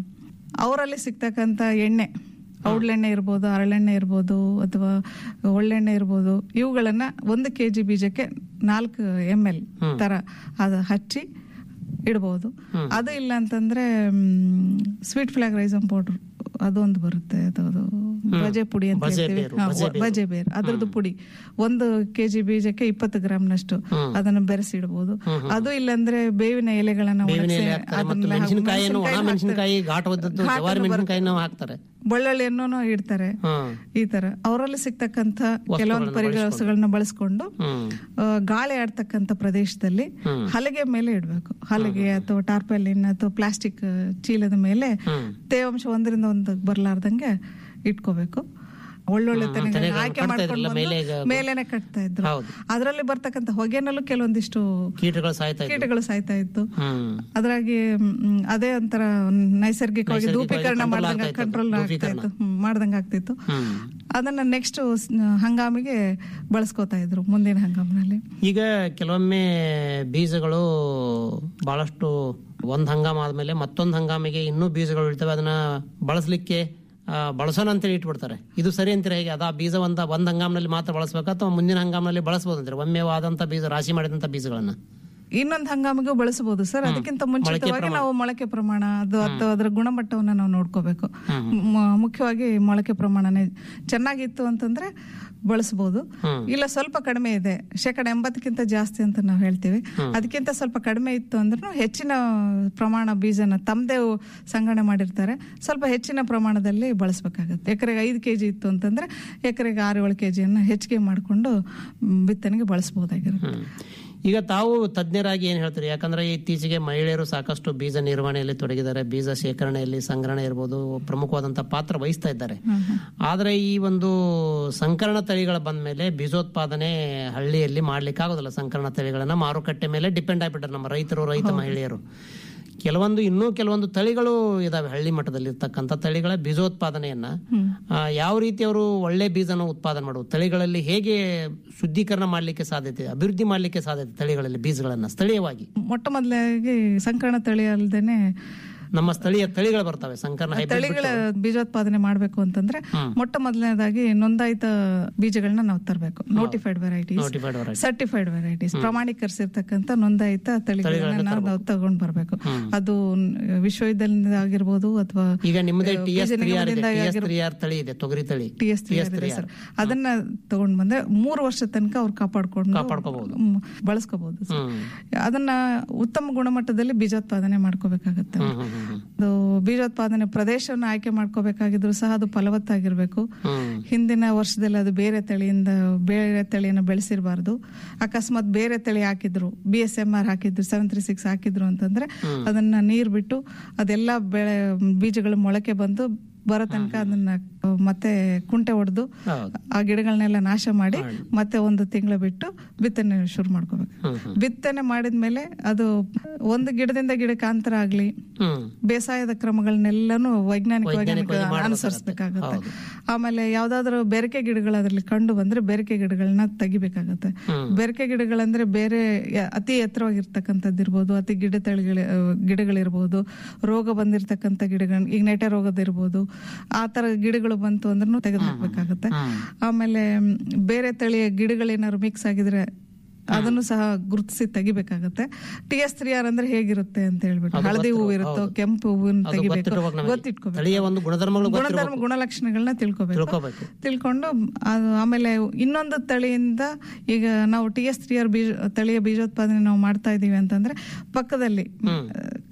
Speaker 6: ಅವರಲ್ಲಿ ಸಿಗ್ತಕ್ಕಂಥ ಎಣ್ಣೆ ಔಡ್ಲೆಣ್ಣೆ ಇರ್ಬೋದು ಹರಳೆಣ್ಣೆ ಇರ್ಬೋದು ಅಥವಾ ಒಳ್ಳೆಣ್ಣೆ ಇರ್ಬೋದು ಇವುಗಳನ್ನ ಒಂದು ಕೆ ಜಿ ಬೀಜಕ್ಕೆ ನಾಲ್ಕು ಎಮ್ ಎಲ್ ತರ ಅದು ಹಚ್ಚಿ ಇಡ್ಬೋದು ಅದು ಇಲ್ಲ ಅಂತಂದ್ರೆ ಸ್ವೀಟ್ ಫ್ಲಾಗ್ ರೈಸಮ್ ಪೌಡರ್ ಅದೊಂದು ಬರುತ್ತೆ ಅದು ಬಜೆ ಪುಡಿ ಅಂತ
Speaker 5: ಬಜೆ
Speaker 6: ಹೇಳ್ತೀವಿ
Speaker 5: ಬೇರು,
Speaker 6: ಹಾ,
Speaker 5: ಬಜೆ ಬೇರು.
Speaker 6: ಬಜೆ ಬೇರು ಅದ್ರದ್ದು ಪುಡಿ ಒಂದು ಕೆಜಿ ಬೀಜಕ್ಕೆ ಇಪ್ಪತ್ತು ಗ್ರಾಮ್ನಷ್ಟು ಅದನ್ನು ಬೆರೆಸಿ ಇಡಬಹುದು ಅದು ಇಲ್ಲಾಂದ್ರೆ ಬೇವಿನ ಎಲೆಗಳನ್ನ
Speaker 5: ಬೇವಿನ
Speaker 6: ಒಣಗಿಸಿ
Speaker 5: ಎಲೆ ಹಾಕ್ತಾರೆ ಮತ್ತು
Speaker 6: ಅದನ್ನ
Speaker 5: ಮೆಣಸಿನಕಾಯಿಯನ್ನು ಒಣ
Speaker 6: ಮೆಣಸಿನ್ಕಾಯಿ
Speaker 5: ಮೆಣಸಿನಕಾಯಿ ಘಾಟ್ ಒದ್ದದ್ದು
Speaker 6: ಘಾಟನ್ನು
Speaker 5: ಜವಾರಿ
Speaker 6: ಬರುತ್ತೆ.
Speaker 5: ಮೆಣಸಿನಕಾಯಿನೂ ಹಾಕ್ತಾರೆ
Speaker 6: ಬಳ್ಳುಳ್ಳಿಯನ್ನು ಇಡ್ತಾರೆ
Speaker 5: ಹ್ಮ್
Speaker 6: ಈ ತರ ಅವರಲ್ಲಿ ಸಿಗ್ತಕ್ಕಂತ ಕೆಲವೊಂದು ಪರಿವಸ್ತುಗಳನ್ನ ಬಳಸ್ಕೊಂಡು
Speaker 5: ಹ್ಮ್
Speaker 6: ಆ, ಗಾಳಿ ಆಡ್ತಕ್ಕಂತ ಪ್ರದೇಶದಲ್ಲಿ
Speaker 5: ಹ್ಮ್.
Speaker 6: ಹಲಗೆ ಮೇಲೆ ಇಡಬೇಕು ಹಲಗೆ ಅಥವಾ ಟಾರ್ಪಲಿನ್ ಅಥವಾ ಪ್ಲಾಸ್ಟಿಕ್ ಚೀಲದ ಮೇಲೆ
Speaker 5: ಹ್ಮ್.
Speaker 6: ತೇವಾಂಶ ಒಂದರಿಂದ ಒಂದು ಬರ್ಲಾರ್ದಂಗೆ ಇಟ್ಕೋಬೇಕು ಒಳ್ಳೊಳ್ಳೆ ತೆನೆಗಳನ್ನ
Speaker 5: ತೆನೆಗಳನ್ನ
Speaker 6: ಆಯ್ಕೆ
Speaker 5: ಕಟ್ತಾ
Speaker 6: ಮಾಡ್ಕೊಂಡು
Speaker 5: ಇದ್ರಲ್ಲ,
Speaker 6: ಬಂದು
Speaker 5: ಮೇಲೆ ಈಗ-
Speaker 6: ಮೇಲೇನೆ ಕಟ್ತಾ ಇದ್ರು
Speaker 5: ಹೌದು.
Speaker 6: ಅದರಲ್ಲಿ ಬರ್ತಕ್ಕಂತ ಹೊಗೆನಲ್ಲೂ ಕೆಲವೊಂದಿಷ್ಟು
Speaker 5: ಕೀಟಗಳು ಸಾಯ್ತಾ ಇದ್ವು
Speaker 6: ಕೀಟಗಳು ಸಾಯ್ತಾ ಇತ್ತು
Speaker 5: ಹ್ಮ್
Speaker 6: ಅದ್ರಾಗಿ ಮ್, ಅದೇ ಒಂಥರ ನೈಸರ್ಗಿಕವಾಗಿ
Speaker 5: ನೈಸರ್ಗಿಕವಾಗಿ
Speaker 6: ಧೂಪೀಕರಣ
Speaker 5: control
Speaker 6: ಮಾಡ್ದಂಗ
Speaker 5: ಆಗ್ತಾ ಇತ್ತು,
Speaker 6: ಕಂಟ್ರೋಲ್ ಆಗ್ತಾ
Speaker 5: ಧೂಪೀಕರಣ.
Speaker 6: ಇತ್ತು ಹ್ಮ್, ಮಾಡ್ದಂಗ ಆಗ್ತಿತ್ತು
Speaker 5: ಹ್ಮ್
Speaker 6: ಅದನ್ನ ನೆಕ್ಸ್ಟ್ ಹಂಗಾಮಿಗೆ ಬಳಸ್ಕೋತಾ ಇದ್ರು ಮುಂದಿನ ಹಂಗಾಮಿನಲ್ಲಿ
Speaker 5: ಈಗ ಕೆಲವೊಮ್ಮೆ ಬೀಜಗಳು ಬಹಳಷ್ಟು ಒಂದ್ ಹಂಗಾಮ ಆದ್ಮೇಲೆ ಮತ್ತೊಂದು ಹಂಗಾಮಿಗೆ ಇನ್ನೂ ಬೀಜಗಳು ಇರ್ತವೆ ಅದನ್ನ ಬಳಸಲಿಕ್ಕೆ ಬಳಸೋಣ ಅಂತೇಳಿ ಇಟ್ಬಿಡ್ತಾರೆ ಇದು ಸರಿ ಅಂತೀರ ಹೇಗೆ ಅದ ಬೀಜ ಒಂದ ಒಂದ್ ಹಂಗಾಮಿನಲ್ಲಿ ಮಾತ್ರ ಬಳಸಬೇಕಾ ಅಥವಾ ಮುಂದಿನ ಹಂಗಾಮಿನಲ್ಲಿ ಬಳಸಬಹುದು ಅಂತಾರೆ ಒಮ್ಮೆ ಆದಂತ ಬೀಜ ರಾಶಿ ಮಾಡಿದಂತ ಬೀಜಗಳನ್ನ
Speaker 6: ಇನ್ನೊಂದು ಹಂಗಾಮಿಗೂ ಬಳಸಬಹುದು ಸರ್ ಅದಕ್ಕಿಂತ ಮುಂಚಿತವಾಗಿ ನಾವು ಮೊಳಕೆ ಪ್ರಮಾಣ ಅದು ಅಥವಾ ಅದರ ಗುಣಮಟ್ಟವನ್ನ ನಾವು ನೋಡ್ಕೋಬೇಕು ಮ- ಮುಖ್ಯವಾಗಿ ಮೊಳಕೆ ಪ್ರಮಾಣನೇ ಚೆನ್ನಾಗಿತ್ತು ಅಂತಂದ್ರೆ ಬಳಸಬಹುದು ಇಲ್ಲ ಸ್ವಲ್ಪ ಕಡಿಮೆ ಇದೆ ಶೇಕಡ ಎಂಬತ್ತಕ್ಕಿಂತ ಜಾಸ್ತಿ ಅಂತ ನಾವು ಹೇಳ್ತೀವಿ ಅದಕ್ಕಿಂತ ಸ್ವಲ್ಪ ಕಡಿಮೆ ಇತ್ತು ಅಂದ್ರೂ ಹೆಚ್ಚಿನ ಪ್ರಮಾಣ ಬೀಜನ ತಮ್ಮದೇ ಸಂಗ್ರಹಣೆ ಮಾಡಿರ್ತಾರೆ ಸ್ವಲ್ಪ ಹೆಚ್ಚಿನ ಪ್ರಮಾಣದಲ್ಲಿ ಬಳಸಬೇಕಾಗುತ್ತೆ ಎಕರೆಗೆ ಐದು ಕೆಜಿ ಇತ್ತು ಅಂತಂದ್ರೆ ಎಕರೆಗೆ ಆರು ಏಳು ಕೆಜಿಯನ್ನ ಹೆಚ್ಚಿಗೆ ಮಾಡಿಕೊಂಡು ಬಿತ್ತನೆಗೆ ಬಳಸಬಹುದಾಗಿರುತ್ತೆ
Speaker 5: ಹ್ಮ್. ಈಗ ತಾವು ತಜ್ಞರಾಗಿ ಏನ್ ಹೇಳ್ತೀರಿ ಯಾಕಂದ್ರೆ ಇತ್ತೀಚೆಗೆ ಮಹಿಳೆಯರು ಸಾಕಷ್ಟು ಬೀಜ ನಿರ್ವಹಣೆಯಲ್ಲಿ ತೊಡಗಿದ್ದಾರೆ ಬೀಜ ಶೇಖರಣೆಯಲ್ಲಿ ಸಂಗ್ರಹಣೆ ಇರ್ಬೋದು ಪ್ರಮುಖವಾದಂತಹ ಪಾತ್ರ ವಹಿಸ್ತಾ ಇದ್ದಾರೆ ಆದ್ರೆ ಈ ಒಂದು ಸಂಕರಣ ತಳಿಗಳ ಬಂದ ಮೇಲೆ ಬೀಜೋತ್ಪಾದನೆ ಹಳ್ಳಿಯಲ್ಲಿ ಮಾಡ್ಲಿಕ್ಕೆ ಆಗೋದಿಲ್ಲ ಸಂಕರಣ ತಳಿಗಳನ್ನ ಮಾರುಕಟ್ಟೆ ಮೇಲೆ ಡಿಪೆಂಡ್ ಆಗ್ಬಿಟ್ಟಾರೆ ನಮ್ಮ ರೈತರು ರೈತ ಮಹಿಳೆಯರು ಕೆಲವೊಂದು ಇನ್ನೂ ಕೆಲವೊಂದು ತಳಿಗಳು ಇದಾವೆ ಹಳ್ಳಿ ಮಟ್ಟದಲ್ಲಿ ಇರ್ತಕ್ಕಂಥ ತಳಿಗಳ ಬೀಜೋತ್ಪಾದನೆಯನ್ನ ಆ, ಯಾವ ರೀತಿ ಅವರು ಒಳ್ಳೆ ಬೀಜನ ಉತ್ಪಾದನೆ ಮಾಡುವುದು ತಳಿಗಳಲ್ಲಿ ಹೇಗೆ ಶುದ್ಧೀಕರಣ ಮಾಡ್ಲಿಕ್ಕೆ ಸಾಧ್ಯತೆ ಅಭಿವೃದ್ಧಿ ಮಾಡ್ಲಿಕ್ಕೆ ಸಾಧ್ಯತೆ ತಳಿಗಳಲ್ಲಿ ಬೀಜಗಳನ್ನ ಸ್ಥಳೀಯವಾಗಿ
Speaker 6: ಮೊಟ್ಟ ಮೊದಲಾಗಿ ಸಂಕರಣ ತಳಿ ಅಲ್ದೇನೆ
Speaker 5: ನಮ್ಮ ಸ್ಥಳೀಯ ತಳಿಗಳು ಬರ್ತವೆ ಸಂಕರಣ hybrid
Speaker 6: ತಳಿಗಳ ಬೀಜೋತ್ಪಾದನೆ ಮಾಡಬೇಕು ಅಂತಂದ್ರೆ ಮೊಟ್ಟ ಮೊದಲನೇದಾಗಿ ನೋಂದಾಯಿತ ಬೀಜಗಳನ್ನ ನಾವು ತರಬೇಕು notified varieties
Speaker 5: notified variety.
Speaker 6: Certified varieties ಪ್ರಮಾಣೀಕರಿಸಿರ್ತಕ್ಕಂಥ ನೋಂದಾಯಿತ ತಳಿಗಳನ್ನ ನಾವು ತಗೊಂಡ್ ಬರ್ಬೇಕು ಅದು ವಿಶ್ವವಿದ್ಯಾಲಯದಿಂದ ಆಗಿರ್ಬೋದು ಅಥವಾ
Speaker 5: ಈಗ ನಿಮ್ಮದೇ ಟಿ ಎಸ್
Speaker 6: ಬೀಜ
Speaker 5: ತ್ರೀ ಆರ್ ಇದೆ
Speaker 6: ನಿಗಮದಿಂದ
Speaker 5: ಟಿ ಎಸ್
Speaker 6: ಆಗಿರ್ಬೋದು.
Speaker 5: ತ್ರೀ ಆರ್ ತಳಿ ಇದೆ ತೊಗರಿ ತಳಿ
Speaker 6: ಟಿ ಎಸ್ ಸರ್ ಅದನ್ನ ತಗೊಂಡ್ ಬಂದ್ರೆ ಮೂರು ವರ್ಷ ತನಕ ಅವ್ರು ಕಾಪಾಡ್ಕೊಂಡು
Speaker 5: ಕಾಪಾಡ್ಕೋಬಹುದು.
Speaker 6: ಹ್ಮ್, ಬಳಸ್ಕೋಬಹುದು ಸರ್.
Speaker 5: ಹ್ಮ್
Speaker 6: ಅದನ್ನ ಉತ್ತಮ ಗುಣಮಟ್ಟದಲ್ಲಿ ಬೀಜೋತ್ಪಾದನೆ ಮಾಡ್ಕೋಬೇಕಾಗತ್ತೆ
Speaker 5: ಹ್ಮ್ ಹ್ಮ್ ಹ್ಮ್
Speaker 6: ಅದು ಬೀಜೋತ್ಪಾದನೆ ಪ್ರದೇಶವನ್ನು ಆಯ್ಕೆ ಮಾಡ್ಕೋಬೇಕಾಗಿದ್ರು ಸಹ ಅದು ಫಲವತ್ತಾಗಿರ್ಬೇಕು
Speaker 5: ಹ್ಮ್
Speaker 6: ಹಿಂದಿನ ವರ್ಷದಲ್ಲಿ ಅದು ಬೇರೆ ತಳಿಯಿಂದ ಬೇರೆ ತಳಿಯನ್ನು ಬೆಳೆಸಿರಬಾರ್ದು ಅಕಸ್ಮಾತ್ ಬೇರೆ ತಳಿ ಹಾಕಿದ್ರು ಬಿ ಎಸ್ ಎಂ ಆರ್ ಹಾಕಿದ್ರು ಸೆವೆನ್ ತ್ರೀ ಸಿಕ್ಸ್ ಹಾಕಿದ್ರು ಅಂತಂದ್ರೆ ಅದನ್ನ ನೀರ್ ಬಿಟ್ಟು ಅದೆಲ್ಲ ಬೆಳೆ ಬೀಜಗಳು ಮೊಳಕೆ ಬಂದು ಬರೋ ತನಕ ಅದನ್ನ ಮತ್ತೆ ಕುಂಟೆ ಹೊಡೆದು
Speaker 5: ಹೌದು
Speaker 6: ಆ ಗಿಡಗಳನ್ನೆಲ್ಲ ನಾಶ ಮಾಡಿ ಮತ್ತೆ ಒಂದು ತಿಂಗಳು ಬಿಟ್ಟು ಬಿತ್ತನೆ ಶುರು ಮಾಡ್ಕೋಬೇಕು
Speaker 5: ಹ್ಮ್ ಹ್ಮ್
Speaker 6: ಬಿತ್ತನೆ ಮಾಡಿದ್ಮೇಲೆ ಅದು ಒಂದು ಗಿಡದಿಂದ ಗಿಡಕ್ಕೆ ಅಂತರ ಆಗ್ಲಿ
Speaker 5: ಹ್ಮ್
Speaker 6: ಬೇಸಾಯದ ಕ್ರಮಗಳನ್ನೆಲ್ಲಾನು ವೈಜ್ಞಾನಿಕವಾಗಿ
Speaker 5: ವೈಜ್ಞಾನಿಕವಾಗಿ ಮಾಡ್ಬೇಕಾಗತ್ತೆ.
Speaker 6: ಅನುಸರಿಸಬೇಕಾಗತ್ತೆ
Speaker 5: ಹೌದು.
Speaker 6: ಆಮೇಲೆ ಯಾವ್ದಾದ್ರು ಬೆರಕೆ ಗಿಡಗಳು ಅದ್ರಲ್ಲಿ ಕಂಡು ಬಂದ್ರೆ ಬೆರಕೆ ಗಿಡಗಳನ್ನ ತೆಗಿಬೇಕಾಗತ್ತೆ
Speaker 5: ಹ್ಮ್.
Speaker 6: ಬೆರಕೆ ಗಿಡಗಳಂದ್ರೆ ಬೇರೆ ಯ- ಅತಿ ಎತ್ತರವಾಗಿರ್ತಕ್ಕಂಥದ್ದು ಇರ್ಬೋದು ಅತಿ ಗಿಡ ತಳಿಗಳ ಗಿಡಗಳಿರ್ಬೋದು ರೋಗ ಬಂದಿರತಕ್ಕಂಥ ಗಿಡಗಳು ಈಗ ನೆಟೆ ರೋಗದಿರ್ಬೋದು ಆ ತರ ಗಿಡಗಳು ಬಂತು ಅಂದ್ರೂ ತೆಗೆದು ಹಾಕ್ಬೇಕಾಗತ್ತೆ
Speaker 5: ಹ್ಮ್.
Speaker 6: ಆಮೇಲೆ ಮ್, ಬೇರೆ ತಳಿಯ ಗಿಡಗಳೇನಾದ್ರು ಮಿಕ್ಸ್ ಆಗಿದ್ರೆ ಅದನ್ನು ಸಹ ಗುರುತಿಸಿ ತೆಗಿಬೇಕಾಗತ್ತೆ ಟಿ ಎಸ್ ತ್ರೀ ಆರ್ ಅಂದ್ರೆ ಹೇಗಿರುತ್ತೆ ಅಂತ ಹೇಳ್ಬಿಟ್ಟು ಹಳದಿ ಹೂವು ಇರುತ್ತೋ ಕೆಂಪು ಹೂವನ್ನ
Speaker 5: ಅದು
Speaker 6: ತೆಗಿಬೇಕು
Speaker 5: ಗೊತ್ತಿರ್ಬೇಕು ನಮಗೆ.
Speaker 6: ಗೊತ್ತಿಟ್ಕೋಬೇಕು
Speaker 5: ತಳಿಯ ಒಂದು ಗುಣಧರ್ಮಗಳು
Speaker 6: ಗುಣಧರ್ಮ ಗುಣಲಕ್ಷಣಗಳನ್ನ ತಿಳ್ಕೊಬೇಕು
Speaker 5: ತಿಳ್ಕೊಬೇಕು
Speaker 6: ತಿಳ್ಕೊಂಡು ಅದು ಆಮೇಲೆ ಇನ್ನೊಂದು ತಳಿಯಿಂದ ಈಗ ನಾವು ಟಿ ಎಸ್ ತ್ರೀ ಆರ್ ಬೀಜ ತಳಿಯ ಬೀಜೋತ್ಪಾದನೆ ನಾವು ಮಾಡ್ತಾ ಇದೀವಿ ಅಂತಂದ್ರೆ ಪಕ್ಕದಲ್ಲಿ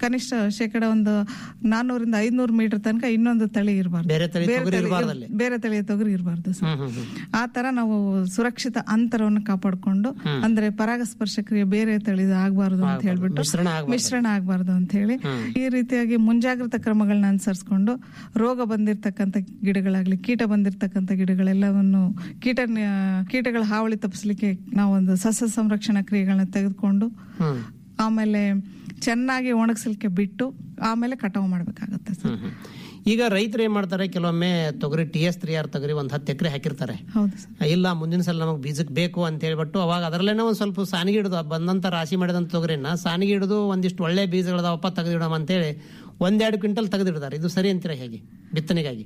Speaker 6: ಕನಿಷ್ಠ ಶೇಕಡ ಒಂದು ನಾನ್ನೂರಿಂದ ಐದ್ನೂರು ಮೀಟರ್ ತನಕ ಇನ್ನೊಂದು ತಳಿ ಇರಬಾರ್ದು
Speaker 5: ಬೇರೆ ತಳಿ ತೊಗರಿ ಇರ್ಬಾರ್ದಲ್ಲಿ?
Speaker 6: ಬೇರೆ ತಳಿಯ ತೊಗರಿ ಇರಬಾರ್ದು ಸರ್
Speaker 5: ಹ್ಮ್ ಹ್ಮ್ ಹ್ಮ್
Speaker 6: ಆ ತರ ನಾವು ಸುರಕ್ಷಿತ ಅಂತರವನ್ನು ಕಾಪಾಡಿಕೊಂಡು ಅಂದ್ರೆ ಪರಾಗಸ್ಪರ್ಶ ಕ್ರಿಯೆ ಬೇರೆ ತಳಿದ ಆಗಬಾರದು ಅಂತ ಹೇಳ್ಬಿಟ್ಟು
Speaker 5: ಮಿಶ್ರಣ ಆಗ್ಬಾರ್ದು.
Speaker 6: ಮಿಶ್ರಣ ಆಗಬಾರ್ದು ಅಂತ ಹೇಳಿ ಈ ರೀತಿಯಾಗಿ ಮುಂಜಾಗ್ರತಾ ಕ್ರಮಗಳನ್ನ ಅನುಸರಿಸಿಕೊಂಡು ರೋಗ ಬಂದಿರತಕ್ಕಂತ ಗಿಡಗಳಾಗ್ಲಿ ಕೀಟ ಬಂದಿರತಕ್ಕಂತ ಗಿಡಗಳೆಲ್ಲವನ್ನು ಕೀಟ ಕೀಟಗಳ ಹಾವಳಿ ತಪ್ಪಿಸ್ಲಿಕ್ಕೆ ನಾವು ಒಂದು ಸಸ್ಯ ಸಂರಕ್ಷಣಾ ಕ್ರಿಯೆಗಳನ್ನ ತೆಗೆದುಕೊಂಡು
Speaker 5: ಹ್ಮ್
Speaker 6: ಆಮೇಲೆ ಚೆನ್ನಾಗಿ ಒಣಗಿಸ್ಲಿಕ್ಕೆ ಬಿಟ್ಟು ಆಮೇಲೆ ಕಟಾವು ಮಾಡ್ಬೇಕಾಗತ್ತೆ ಸರ್
Speaker 5: ಹ್ಮ್ ಹ್ಮ್. ಈಗ ರೈತರು ಏನ್ ಮಾಡ್ತಾರೆ ಕೆಲವೊಮ್ಮೆ ತೊಗರಿ ಟಿ ಎಸ್ ತ್ರೀ ಆರ್ ತೊಗರಿ ಒಂದ್ ಹತ್ತು ಎಕರೆ ಹಾಕಿರ್ತಾರೆ
Speaker 6: ಹೌದು ಸರ್
Speaker 5: ಇಲ್ಲ ಮುಂದಿನ ಸಲ ನಮಗೆ ಬೀಜಕ್ಕೆ ಬೇಕು ಅಂತ ಹೇಳ್ಬಿಟ್ಟು ಅವಾಗ ಅದರಲ್ಲೇನೋ ಒಂದ್ ಸ್ವಲ್ಪ ಸಾನಿಗೆ ಹಿಡಿದು ಬಂದಂತ ರಾಶಿ ಮಾಡಿದಂತ ತೊಗರಿನ ಸಾನಿಗೆ ಹಿಡಿದು ಒಂದಿಷ್ಟು ಒಳ್ಳೆ ಬೀಜಗಳದಾವಪ್ಪ ತೆಗೆದಿಡೋಣ ಅಂತೇಳಿ ಒಂದೆರಡು ಕ್ವಿಂಟಲ್ ತೆಗೆದಿಡ್ತಾರೆ ಇದು ಸರಿ ಅಂತೀರಾ ಹೇಗೆ ಬಿತ್ತನೆಗಾಗಿ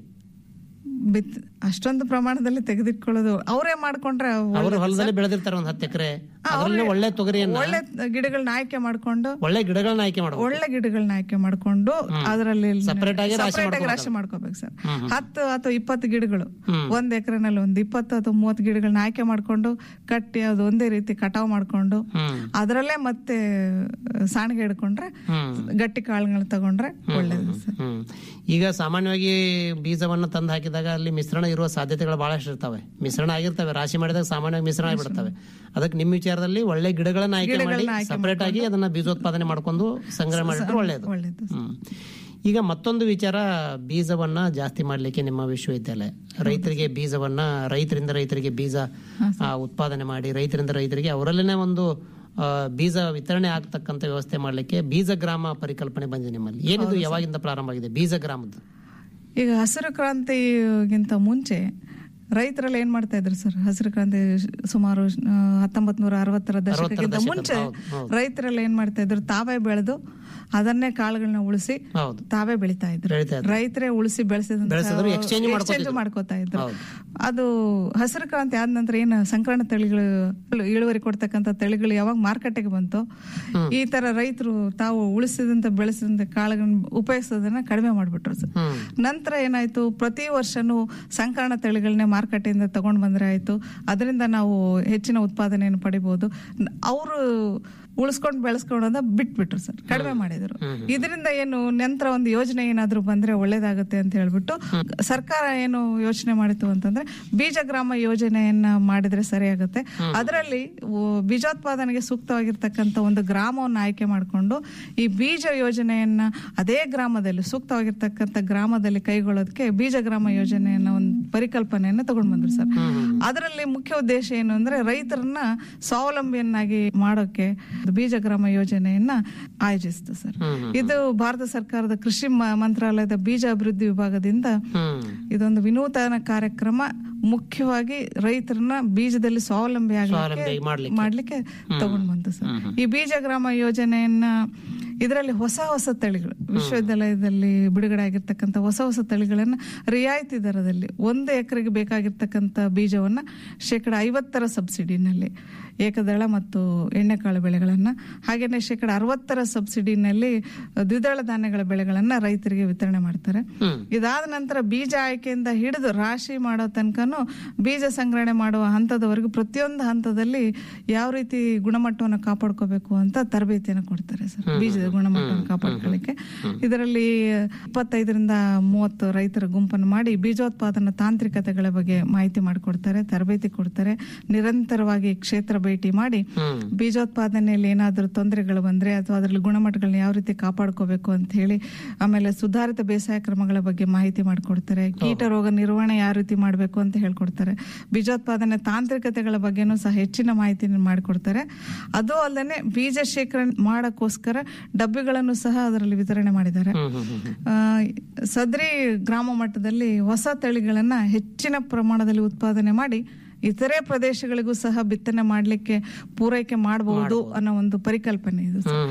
Speaker 6: ಬಿತ್ ಅಷ್ಟೊಂದು ಪ್ರಮಾಣದಲ್ಲಿ ತೆಗೆದಿಟ್ಕೊಳ್ಳೋದು ಅವರೇ ಮಾಡ್ಕೊಂಡ್ರೆ
Speaker 5: ಅವರು ಹೊಲದಲ್ಲಿ ಬೆಳೆದಿರ್ತಾರೆ ಒಂದ್ ಹತ್ತು ಎಕರೆ ಅದರಲ್ಲೇ ಒಳ್ಳೆ ತೊಗರಿಯನ್ನ
Speaker 6: ಒಳ್ಳೆ ಗಿಡಗಳನ್ನ ಆಯ್ಕೆ ಮಾಡ್ಕೊಂಡು
Speaker 5: ಒಳ್ಳೆ ಗಿಡಗಳನ್ನ ಆಯ್ಕೆ ಮಾಡಬೇಕು
Speaker 6: ಒಳ್ಳೆ ಗಿಡಗಳನ್ನ ಆಯ್ಕೆ ಮಾಡ್ಕೊಂಡು ಅದರಲ್ಲಿ
Speaker 5: Separate ಆಗಿ ರಾಶಿ
Speaker 6: separate ಆಗಿ ರಾಶಿ ಮಾಡ್ಕೋಬೇಕು ಸರ್ ಹತ್ತು ಅಥವಾ ಇಪ್ಪತ್ತು ಗಿಡಗಳು ಒಂದ್ ಎಕರೆನಲ್ಲಿ ಒಂದು ಇಪ್ಪತ್ತು ಅಥವಾ ಮೂವತ್ತು ಗಿಡಗಳನ್ನ ಆಯ್ಕೆ ಮಾಡ್ಕೊಂಡು ಕಟ್ಟಿ ಅದು ಒಂದೇ ರೀತಿ ಕಟಾವ್ ಮಾಡ್ಕೊಂಡು
Speaker 5: ಹ್ಮ್
Speaker 6: ಅದರಲ್ಲೇ ಮತ್ತೆ ಸಾಣಿಗೆ ಹಿಡ್ಕೊಂಡ್ರೆ
Speaker 5: ಹ್ಮ್
Speaker 6: ಗಟ್ಟಿ ಕಾಳುಗಳು ತಗೊಂಡ್ರೆ ಒಳ್ಳೇದು ಸರ್
Speaker 5: ಹ್ಮ್ ಈಗ ಸಾಮಾನ್ಯವಾಗಿ ಬೀಜವನ್ನ ತಂದು ಹಾಕಿದಾಗ ಅಲ್ಲಿ ಮಿಶ್ರಣ ಇರುವ ಸಾಧ್ಯತೆಗಳು ಬಹಳಷ್ಟು ಇರ್ತವೆ ಮಿಶ್ರಣ ಆಗಿರ್ತವೆ ರಾಶಿ ಮಾಡಿದಾಗ ಸಾಮಾನ್ಯವಾಗಿ ಮಿಶ್ರಣ ಆಗಿಬಿಡ್ತವೆ ಅದಕ್ಕೆ ನಿಮ್ಮ ವಿಚಾರದಲ್ಲಿ ಒಳ್ಳೆ ಗಿಡಗಳನ್ನ ಆಯ್ಕೆ ಮಾಡಿ ಸಪರೇಟ್ ಆಗಿ ಅದನ್ನ ಬೀಜೋತ್ಪಾದನೆ ಮಾಡ್ಕೊಂಡು ಸಂಗ್ರಹ ಮಾಡಿದ್ರೆ ಒಳ್ಳೇದು
Speaker 6: ಒಳ್ಳೇದು
Speaker 5: ಹ್ಮ್. ಈಗ ಮತ್ತೊಂದು ವಿಚಾರ ಬೀಜವನ್ನ ಜಾಸ್ತಿ ಮಾಡ್ಲಿಕ್ಕೆ ನಿಮ್ಮ ವಿಶ್ವವಿದ್ಯಾಲಯ ರೈತರಿಗೆ ಬೀಜವನ್ನ ರೈತರಿಂದ ರೈತರಿಗೆ ಬೀಜ ಆ, ಉತ್ಪಾದನೆ ಮಾಡಿ ರೈತರಿಂದ ರೈತರಿಗೆ ಅವರಲ್ಲೇನೆ ಒಂದು ಆ, ಬೀಜ ವಿತರಣೆ ಆಗ್ತಕ್ಕಂತ ವ್ಯವಸ್ಥೆ ಮಾಡ್ಲಿಕ್ಕೆ ಬೀಜ ಗ್ರಾಮ ಪರಿಕಲ್ಪನೆ ಬಂದಿದೆ ನಿಮ್ಮಲ್ಲಿ ಏನಿದು ಯಾವಾಗಿಂದ ಪ್ರಾರಂಭ ಆಗಿದೆ ಬೀಜ ಗ್ರಾಮದ್ದು
Speaker 6: ಈಗ ಹಸಿರು ಕ್ರಾಂತಿಗಿಂತ ಮುಂಚೆ ರೈತರೆಲ್ಲ ಏನ್ ಮಾಡ್ತಾ ಇದ್ರು ಸರ್ ಹಸಿರು ಕ್ರಾಂತಿ ಸುಮಾರು ಹತ್ತೊಂಬತ್ ನೂರ ಅರವತ್ತರ ದಶಕಕ್ಕಿಂತ ಮುಂಚೆ ರೈತರೆಲ್ಲ ಏನ್ ಮಾಡ್ತಾ ಇದ್ರು ತಾವೇ ಬೆಳೆದು ಅದನ್ನೇ ಕಾಳುಗಳನ್ನ ಉಳಿಸಿ
Speaker 5: ಹೌದು
Speaker 6: ತಾವೇ ಬೆಳಿತಾ ಇದ್ರು
Speaker 5: ಬೆಳಿತಾ ಇದ್ರು.
Speaker 6: ರೈತರೇ ಉಳಿಸಿ ಬೆಳೆಸಿದಂತ
Speaker 5: ಬೆಳೆಸಿದ್ರು, exchange ಮಾಡ್ಕೊತಿದ್ರು.
Speaker 6: ಮಾಡ್ಕೋತಾ ಇದ್ರು ಅದು ಹಸಿರು ಕ್ರಾಂತಿ ಆದ ನಂತರ ಏನು ಸಂಕರಣ ತಳಿಗಳು ಇಳುವರಿ ಕೊಡ್ತಕ್ಕಂತ ತಳಿಗಳು ಯಾವಾಗ ಮಾರುಕಟ್ಟೆಗೆ ಬಂತು ಈ ತರ ರೈತರು ತಾವು ಉಳಿಸಿದಂತ ಬೆಳೆಸಿದಂತ ಕಾಳುಗಳನ್ನ ಉಪಯೋಗಿಸೋದನ್ನ ಕಡಿಮೆ ಮಾಡ್ಬಿಟ್ರು ಸರ್
Speaker 5: ಹ್ಮ್
Speaker 6: ನಂತರ ಏನಾಯ್ತು ಪ್ರತಿ ವರ್ಷನೂ ಸಂಕರಣ ತಳಿಗಳನ್ನೇ ಮಾರುಕಟ್ಟೆಯಿಂದ ತಗೊಂಡ್ ಬಂದ್ರೆ ಆಯ್ತು ಅದರಿಂದ ನಾವು ಹೆಚ್ಚಿನ ಉತ್ಪಾದನೆಯನ್ನು ಪಡಿಬಹುದು ಅವರು ಉಳಿಸ್ಕೊಂಡು ಬೆಳೆಸ್ಕೊಂಡು ಬಿಟ್ಬಿಟ್ರು ಸರ್ ಕಡಿಮೆ ಮಾಡಿದ್ರು ಇದರಿಂದ ಏನು ನಂತರ ಒಂದು ಯೋಜನೆ ಏನಾದ್ರೂ ಬಂದ್ರೆ ಒಳ್ಳೇದಾಗುತ್ತೆ ಅಂತ ಹೇಳ್ಬಿಟ್ಟು ಸರ್ಕಾರ ಏನು ಯೋಚನೆ ಮಾಡಿತು ಅಂತಂದ್ರೆ ಬೀಜ ಗ್ರಾಮ ಯೋಜನೆಯನ್ನ ಮಾಡಿದ್ರೆ ಸರಿಯಾಗುತ್ತೆ ಅದರಲ್ಲಿ ಬೀಜೋತ್ಪಾದನೆಗೆ ಸೂಕ್ತವಾಗಿರ್ತಕ್ಕಂಥ ಒಂದು ಗ್ರಾಮವನ್ನು ಆಯ್ಕೆ ಮಾಡಿಕೊಂಡು ಈ ಬೀಜ ಯೋಜನೆಯನ್ನ ಅದೇ ಗ್ರಾಮದಲ್ಲಿ ಸೂಕ್ತವಾಗಿರ್ತಕ್ಕಂಥ ಗ್ರಾಮದಲ್ಲಿ ಕೈಗೊಳ್ಳೋದಕ್ಕೆ ಬೀಜ ಗ್ರಾಮ ಯೋಜನೆಯನ್ನ ಒಂದು ಪರಿಕಲ್ಪನೆಯನ್ನ ತಗೊಂಡ್ ಬಂದ್ರು ಸರ್ ಅದರಲ್ಲಿ ಮುಖ್ಯ ಉದ್ದೇಶ ಏನು ಅಂದ್ರೆ ರೈತರನ್ನ ಸ್ವಾವಲಂಬಿಯನ್ನಾಗಿ ಮಾಡೋಕೆ ಬೀಜ ಗ್ರಾಮ ಯೋಜನೆಯನ್ನ ಆಯೋಜಿಸಿತು ಸರ್ ಇದು ಭಾರತ ಸರ್ಕಾರದ ಕೃಷಿ ಮ- ಮಂತ್ರಾಲಯದ ಬೀಜ ಅಭಿವೃದ್ಧಿ ವಿಭಾಗದಿಂದ
Speaker 5: ಹ್ಮ್
Speaker 6: ಇದೊಂದು ವಿನೂತನ ಕಾರ್ಯಕ್ರಮ ಮುಖ್ಯವಾಗಿ ರೈತರನ್ನ ಬೀಜದಲ್ಲಿ ಸ್ವಾವಲಂಬಿ
Speaker 5: ಸ್ವಾವಲಂಬಿ
Speaker 6: ಆಗ್ಲಿಕ್ಕೆ
Speaker 5: ಮಾಡ್ಲಿಕ್ಕೆ.
Speaker 6: ಮಾಡ್ಲಿಕ್ಕೆ ತಗೊಂಡ್ ಬಂತು ಸರ್ ಈ ಬೀಜ ಗ್ರಾಮ ಯೋಜನೆಯನ್ನ ಇದರಲ್ಲಿ ಹೊಸ ಹೊಸ ತಳಿಗಳು ವಿಶ್ವವಿದ್ಯಾಲಯದಲ್ಲಿ ಬಿಡುಗಡೆ ಆಗಿರ್ತಕ್ಕಂಥ ಹೊಸ ಹೊಸ ತಳಿಗಳನ್ನ ರಿಯಾಯಿತಿ ದರದಲ್ಲಿ ಒಂದು ಎಕರೆಗೆ ಬೇಕಾಗಿರ್ತಕ್ಕಂಥ ಬೀಜವನ್ನ ಶೇಕಡ ಐವತ್ತರ ಸಬ್ಸಿಡಿನಲ್ಲಿ ಏಕದಳ ಮತ್ತು ಎಣ್ಣೆಕಾಳು ಬೆಳೆಗಳನ್ನ ಹಾಗೇನೆ ಶೇಕಡ ಅರವತ್ತರ ಸಬ್ಸಿಡಿನಲ್ಲಿ ದ್ವಿದಳ ಧಾನ್ಯಗಳ ಬೆಳೆಗಳನ್ನ ರೈತರಿಗೆ ವಿತರಣೆ ಮಾಡ್ತಾರೆ ಇದಾದ ನಂತರ ಬೀಜ ಆಯ್ಕೆಯಿಂದ ಹಿಡಿದು ರಾಶಿ ಮಾಡೋ ತನಕನೂ ಬೀಜ ಸಂಗ್ರಹಣೆ ಮಾಡುವ ಹಂತದವರೆಗೂ ಪ್ರತಿಯೊಂದು ಹಂತದಲ್ಲಿ ಯಾವ ರೀತಿ ಗುಣಮಟ್ಟವನ್ನು ಕಾಪಾಡ್ಕೋಬೇಕು ಅಂತ ತರಬೇತಿಯನ್ನು ಕೊಡ್ತಾರೆ ಸರ್ ಬೀಜದ ಗುಣಮಟ್ಟವನ್ನು ಕಾಪಾಡ್ಕೊಳ್ಳಿಕ್ಕೆ ಇದರಲ್ಲಿ ಇಪ್ಪತ್ತೈದರಿಂದ ಮೂವತ್ತು ರೈತರ ಗುಂಪನ್ನು ಮಾಡಿ ಬೀಜೋತ್ಪಾದನಾ ತಾಂತ್ರಿಕತೆಗಳ ಬಗ್ಗೆ ಮಾಹಿತಿ ಮಾಡಿಕೊಡ್ತಾರೆ ತರಬೇತಿ ಕೊಡ್ತಾರೆ ನಿರಂತರವಾಗಿ ಕ್ಷೇತ್ರ ಭೇಟಿ ಮಾಡಿ ಬೀಜೋತ್ಪಾದನೆಯಲ್ಲಿ ಏನಾದರೂ ತೊಂದರೆಗಳು ಬಂದ್ರೆ ಅಥವಾ ಅದರಲ್ಲಿ ಗುಣಮಟ್ಟಗಳನ್ನ ಯಾವ ರೀತಿ ಕಾಪಾಡ್ಕೋಬೇಕು ಅಂತ ಹೇಳಿ ಆಮೇಲೆ ಸುಧಾರಿತ ಬೇಸಾಯ ಕ್ರಮಗಳ ಬಗ್ಗೆ ಮಾಹಿತಿ ಮಾಡಿಕೊಡ್ತಾರೆ ಕೀಟ ರೋಗ ನಿರ್ವಹಣೆ ಯಾವ ರೀತಿ ಮಾಡಬೇಕು ಅಂತ ಹೇಳ್ಕೊಡ್ತಾರೆ ಬೀಜೋತ್ಪಾದನೆ ತಾಂತ್ರಿಕತೆಗಳ ಬಗ್ಗೆನೂ ಸಹ ಹೆಚ್ಚಿನ ಮಾಹಿತಿಯನ್ನು ಮಾಡಿಕೊಡ್ತಾರೆ ಅದು ಅಲ್ಲದೆ ಬೀಜ ಶೇಖರಣೆ ಮಾಡಕ್ಕೋಸ್ಕರ ಡಬ್ಬಿಗಳನ್ನು ಸಹ ಅದರಲ್ಲಿ ವಿತರಣೆ ಮಾಡಿದ್ದಾರೆ ಆ, ಸದ್ರಿ ಗ್ರಾಮ ಮಟ್ಟದಲ್ಲಿ ಹೊಸ ತಳಿಗಳನ್ನ ಹೆಚ್ಚಿನ ಪ್ರಮಾಣದಲ್ಲಿ ಉತ್ಪಾದನೆ ಮಾಡಿ ಇತರೆ ಪ್ರದೇಶಗಳಿಗೂ ಸಹ ಬಿತ್ತನೆ ಮಾಡಲಿಕ್ಕೆ ಪೂರೈಕೆ ಮಾಡಬಹುದು ಅನ್ನೋ ಒಂದು ಪರಿಕಲ್ಪನೆ ಇದು ಸರ್.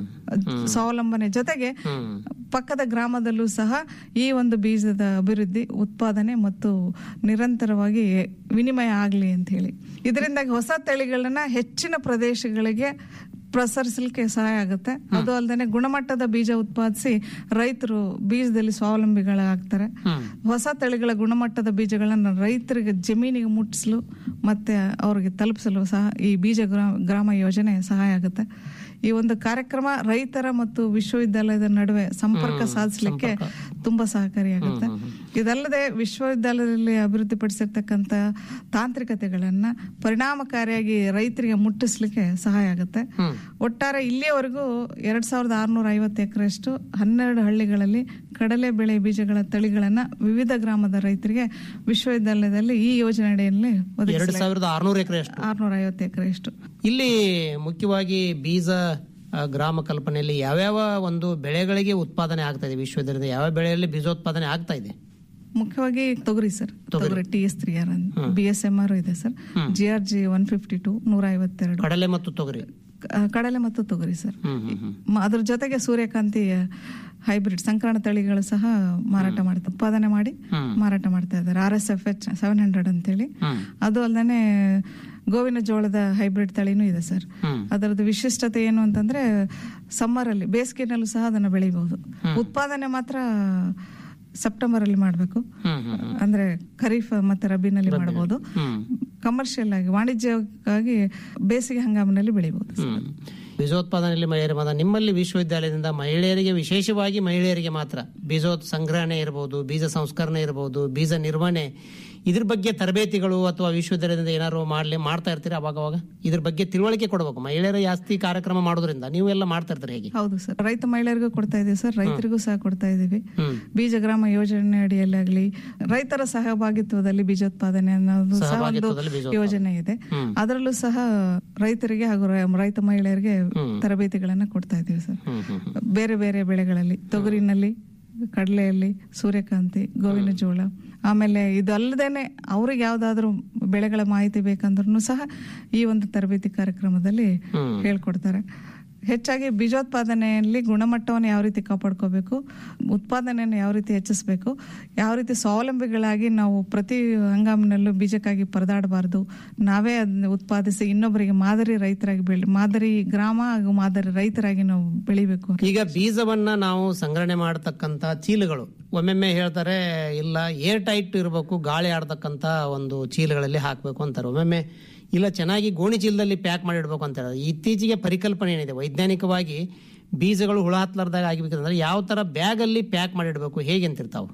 Speaker 6: ಸ್ವಾವಲಂಬನೆ ಜೊತೆಗೆ ಪಕ್ಕದ ಗ್ರಾಮದಲ್ಲೂ ಸಹ ಈ ಒಂದು ಬೀಜದ ಅಭಿವೃದ್ಧಿ ಉತ್ಪಾದನೆ ಮತ್ತು ನಿರಂತರವಾಗಿ ವಿನಿಮಯ ಆಗಲಿ ಅಂತ ಹೇಳಿ ಇದರಿಂದಾಗಿ ಹೊಸ ತಳಿಗಳನ್ನ ಹೆಚ್ಚಿನ ಪ್ರದೇಶಗಳಿಗೆ ಪ್ರಸರಿಸಲಿಕ್ಕೆ ಸಹಾಯ ಆಗುತ್ತೆ ಅದು ಅಲ್ಲದೆ ಗುಣಮಟ್ಟದ ಬೀಜ ಉತ್ಪಾದಿಸಿ ರೈತರು ಬೀಜದಲ್ಲಿ ಸ್ವಾವಲಂಬಿಗಳಾಗ್ತಾರೆ ಹೊಸ ತಳಿಗಳ ಗುಣಮಟ್ಟದ ಬೀಜಗಳನ್ನ ರೈತರಿಗೆ ಜಮೀನಿಗೆ ಮುಟ್ಟಿಸಲು ಮತ್ತೆ ಅವ್ರಿಗೆ ತಲುಪಿಸಲು ಸಹ ಈ ಬೀಜ ಗ್ರಾ- ಗ್ರಾಮ ಯೋಜನೆ ಸಹಾಯ ಆಗುತ್ತೆ ಈ ಒಂದು ಕಾರ್ಯಕ್ರಮ ರೈತರ ಮತ್ತು ವಿಶ್ವವಿದ್ಯಾಲಯದ ನಡುವೆ ಸಂಪರ್ಕ ಸಾಧಿಸಲಿಕ್ಕೆ ತುಂಬಾ ಸಹಕಾರಿಯಾಗುತ್ತೆ ಇದಲ್ಲದೆ ವಿಶ್ವವಿದ್ಯಾಲಯದಲ್ಲಿ ಅಭಿವೃದ್ಧಿಪಡಿಸಿರ್ತಕ್ಕಂಥ ತಾಂತ್ರಿಕತೆಗಳನ್ನ ಪರಿಣಾಮಕಾರಿಯಾಗಿ ರೈತರಿಗೆ ಮುಟ್ಟಿಸ್ಲಿಕ್ಕೆ ಸಹಾಯ ಆಗುತ್ತೆ ಒಟ್ಟಾರೆ ಇಲ್ಲಿಯವರೆಗೂ ಎರಡ್ ಸಾವಿರದ ಆರ್ನೂರ ಐವತ್ತು ಎಕರೆಷ್ಟು ಹನ್ನೆರಡು ಹಳ್ಳಿಗಳಲ್ಲಿ ಕಡಲೆ ಬೆಳೆ ಬೀಜಗಳ ತಳಿಗಳನ್ನ ವಿವಿಧ ಗ್ರಾಮದ ರೈತರಿಗೆ ವಿಶ್ವವಿದ್ಯಾಲಯದಲ್ಲಿ ಈ ಯೋಜನೆ ಅಡಿಯಲ್ಲಿ
Speaker 5: ಎರಡ್ ಸಾವಿರದ ಆರ್ನೂರು ಎಕರೆ ಅಷ್ಟು
Speaker 6: ಆರ್ನೂರ ಐವತ್ತು ಎಕರೆಷ್ಟು
Speaker 5: ಇಲ್ಲಿ ಮುಖ್ಯವಾಗಿ ಬೀಜ ಆ, ಗ್ರಾಮ ಕಲ್ಪನೆಯಲ್ಲಿ ಯಾವ್ಯಾವ ಒಂದು ಬೆಳೆಗಳಿಗೆ ಉತ್ಪಾದನೆ ಆಗ್ತಾ ಇದೆ ವಿಶ್ವವಿದ್ಯಾಲಯದ ಯಾವ ಬೆಳೆಯಲ್ಲಿ ಬೀಜೋತ್ಪಾದನೆ ಆಗ್ತಾ ಇದೆ
Speaker 6: ಮುಖ್ಯವಾಗಿ ತೊಗರಿ ಸರ್ ತೊಗರಿ T S three R B S M R ಇದೆ sir G R G one fifty two ನೂರ ಐವತ್ತೆರಡು
Speaker 5: ಕಡಲೆ ಮತ್ತು ತೊಗರಿ
Speaker 6: ಕ- ಕಡಲೆ ಮತ್ತು ತೊಗರಿ ಸರ್
Speaker 5: ಹ್ಮ್ ಹ್ಮ್ ಹ್ಮ್
Speaker 6: ಮ- ಅದ್ರ ಜೊತೆಗೆ ಸೂರ್ಯಕಾಂತಿ ಹೈಬ್ರಿಡ್ ಸಂಕರಣ ತಳಿಗಳು ಸಹ ಮಾರಾಟ ಮಾಡ್ತಾ ಉತ್ಪಾದನೆ ಮಾಡಿ ಮಾರಾಟ ಮಾಡ್ತಾ ಇದ್ದಾರೆ R S F H seven hundred ಅಂತೇಳಿ ಅದು ಅಲ್ಲದೆ ಗೋವಿನ ಜೋಳದ ಹೈಬ್ರಿಡ್ ತಳಿನೂ ಇದೆ ಸರ್ ಅದರದ್ದು ವಿಶಿಷ್ಟತೆ ಏನು ಅಂತಂದ್ರೆ ಸಮ್ಮರ್ ಅಲ್ಲಿ ಬೇಸಿಗೆನಲ್ಲೂ ಸಹ ಅದನ್ನು ಬೆಳಿಬಹುದು ಉತ್ಪಾದನೆ ಮಾತ್ರ ಸೆಪ್ಟೆಂಬರ್ ಅಲ್ಲಿ ಮಾಡಬೇಕು ಅಂದ್ರೆ ಖರೀಫ್ ಮತ್ತೆ ರಬಿನಲ್ಲಿ ಮಾಡಬಹುದು ಕಮರ್ಷಿಯಲ್ ಆಗಿ ವಾಣಿಜ್ಯಕ್ಕಾಗಿ ಬೇಸಿಗೆ ಹಂಗಾಮಿನಲ್ಲಿ ಬೆಳಿಬಹುದು
Speaker 5: ಹ್ಮ್. ಬೀಜೋತ್ಪಾದನೆಯಲ್ಲಿ ಮಹಿಳೆಯರ ಮಾತ್ರ ನಿಮ್ಮಲ್ಲಿ ವಿಶ್ವವಿದ್ಯಾಲಯದಿಂದ ಮಹಿಳೆಯರಿಗೆ ವಿಶೇಷವಾಗಿ ಮಹಿಳೆಯರಿಗೆ ಮಾತ್ರ ಬೀಜೋತ್ ಸಂಗ್ರಹಣೆ ಇರಬಹುದು ಬೀಜ ಸಂಸ್ಕರಣೆ ಇರಬಹುದು ಬೀಜ ನಿರ್ವಹಣೆ ಇದ್ರ ಬಗ್ಗೆ ತರಬೇತಿಗಳು ಅಥವಾ ವಿಶ್ವವಿದ್ಯಾಲಯದಿಂದ ಏನಾದ್ರು ಮಾಡ್ಲಿ ಮಾಡ್ತಾ ಇರ್ತೀರಾ ಅವಾಗ ಅವಾಗ ಇದ್ರ ಬಗ್ಗೆ ತಿಳುವಳಿಕೆ ಕೊಡಬೇಕು ಮಹಿಳೆಯರ ಜಾಸ್ತಿ ಕಾರ್ಯಕ್ರಮ ಮಾಡೋದ್ರಿಂದ ನೀವು ಎಲ್ಲ ಮಾಡ್ತಾ ಇರ್ತೀರಿ ಹೇಗೆ
Speaker 6: ಹೌದು ಸರ್ ರೈತ ಮಹಿಳೆಯರಿಗೂ ಕೊಡ್ತಾ ಇದೀವಿ ಸರ್ ರೈತರಿಗೂ ಸಹ ಕೊಡ್ತಾ ಇದೀವಿ
Speaker 5: ಹ್ಮ್.
Speaker 6: ಬೀಜಗ್ರಾಮ ಯೋಜನೆ ಅಡಿಯಲ್ಲಿ ಆಗಲಿ ರೈತರ ಸಹಭಾಗಿತ್ವದಲ್ಲಿ ಬೀಜೋತ್ಪಾದನೆ ಅನ್ನೋದು ಸಹ ಒಂದು
Speaker 5: ಸಹಭಾಗಿತ್ವದಲ್ಲಿ ಬೀಜೋತ್ಪಾದನೆ.
Speaker 6: ಯೋಜನೆ ಇದೆ
Speaker 5: ಹ್ಮ್.
Speaker 6: ಅದರಲ್ಲೂ ಸಹ ರೈತರಿಗೆ ಹಾಗೂ ರ- ರೈತ ಮಹಿಳೆಯರಿಗೆ ತರಬೇತಿಗಳನ್ನ ಕೊಡ್ತಾ ಇದೀವಿ ಸರ್
Speaker 5: ಹ್ಮ್ ಹ್ಮ್ ಹ್ಮ್.
Speaker 6: ಬೇರೆ ಬೇರೆ ಬೆಳೆಗಳಲ್ಲಿ ತೊಗರಿನಲ್ಲಿ ಕಡಲೆಯಲ್ಲಿ ಸೂರ್ಯಕಾಂತಿ ಗೋವಿನ ಜೋಳ ಆಮೇಲೆ ಇದಲ್ಲದೇನೆ ಅವ್ರಿಗೆ ಯಾವ್ದಾದ್ರು ಬೆಳೆಗಳ ಮಾಹಿತಿ ಬೇಕಂದ್ರೂ ಸಹ ಈ ಒಂದು ತರಬೇತಿ ಕಾರ್ಯಕ್ರಮದಲ್ಲಿ ಹೇಳ್ಕೊಡ್ತಾರೆ ಹೆಚ್ಚಾಗಿ ಬೀಜೋತ್ಪಾದನೆಯಲ್ಲಿ ಗುಣಮಟ್ಟವನ್ನು ಯಾವ ರೀತಿ ಕಾಪಾಡ್ಕೋಬೇಕು ಉತ್ಪಾದನೆಯನ್ನು ಯಾವ ರೀತಿ ಹೆಚ್ಚಿಸಬೇಕು ಯಾವ ರೀತಿ ಸ್ವಾವಲಂಬಿಗಳಾಗಿ ನಾವು ಪ್ರತಿ ಹಂಗಾಮಿನಲ್ಲೂ ಬೀಜಕ್ಕಾಗಿ ಪರದಾಡಬಾರ್ದು ನಾವೇ ಅದನ್ನ ಉತ್ಪಾದಿಸಿ ಇನ್ನೊಬ್ಬರಿಗೆ ಮಾದರಿ ರೈತರಾಗಿ ಬೆಳಿ ಮಾದರಿ ಗ್ರಾಮ ಹಾಗೂ ಮಾದರಿ ರೈತರಾಗಿ ನಾವು ಬೆಳಿಬೇಕು
Speaker 5: ಈಗ ಬೀಜವನ್ನ ನಾವು ಸಂಗ್ರಹಣೆ ಮಾಡತಕ್ಕಂತ ಚೀಲಗಳು ಒಮ್ಮೊಮ್ಮೆ ಹೇಳ್ತಾರೆ ಇಲ್ಲ ಏರ್ ಟೈಟ್ ಇರಬೇಕು ಗಾಳಿ ಆಡ್ತಕ್ಕಂತ ಒಂದು ಚೀಲಗಳಲ್ಲಿ ಹಾಕಬೇಕು ಅಂತಾರೆ ಒಮ್ಮೊಮ್ಮೆ ಇಲ್ಲ ಚೆನ್ನಾಗಿ ಗೋಣಿ ಚೀಲದಲ್ಲಿ ಪ್ಯಾಕ್ ಮಾಡಿಡ್ಬೇಕು ಅಂತ ಹೇಳೋದು ಇತ್ತೀಚೆಗೆ ಪರಿಕಲ್ಪನೆ ಏನಿದೆ ವೈಜ್ಞಾನಿಕವಾಗಿ ಬೀಜಗಳು ಹುಳ ಹತ್ಲಾರ್ದಾಗ ಆಗಿಬೇಕಂದ್ರೆ ಯಾವ ತರ ಬ್ಯಾಗ್ ಅಲ್ಲಿ ಪ್ಯಾಕ್ ಮಾಡಿಡ್ಬೇಕು ಹೇಗೆ ಅಂತಿರ್ತಾವ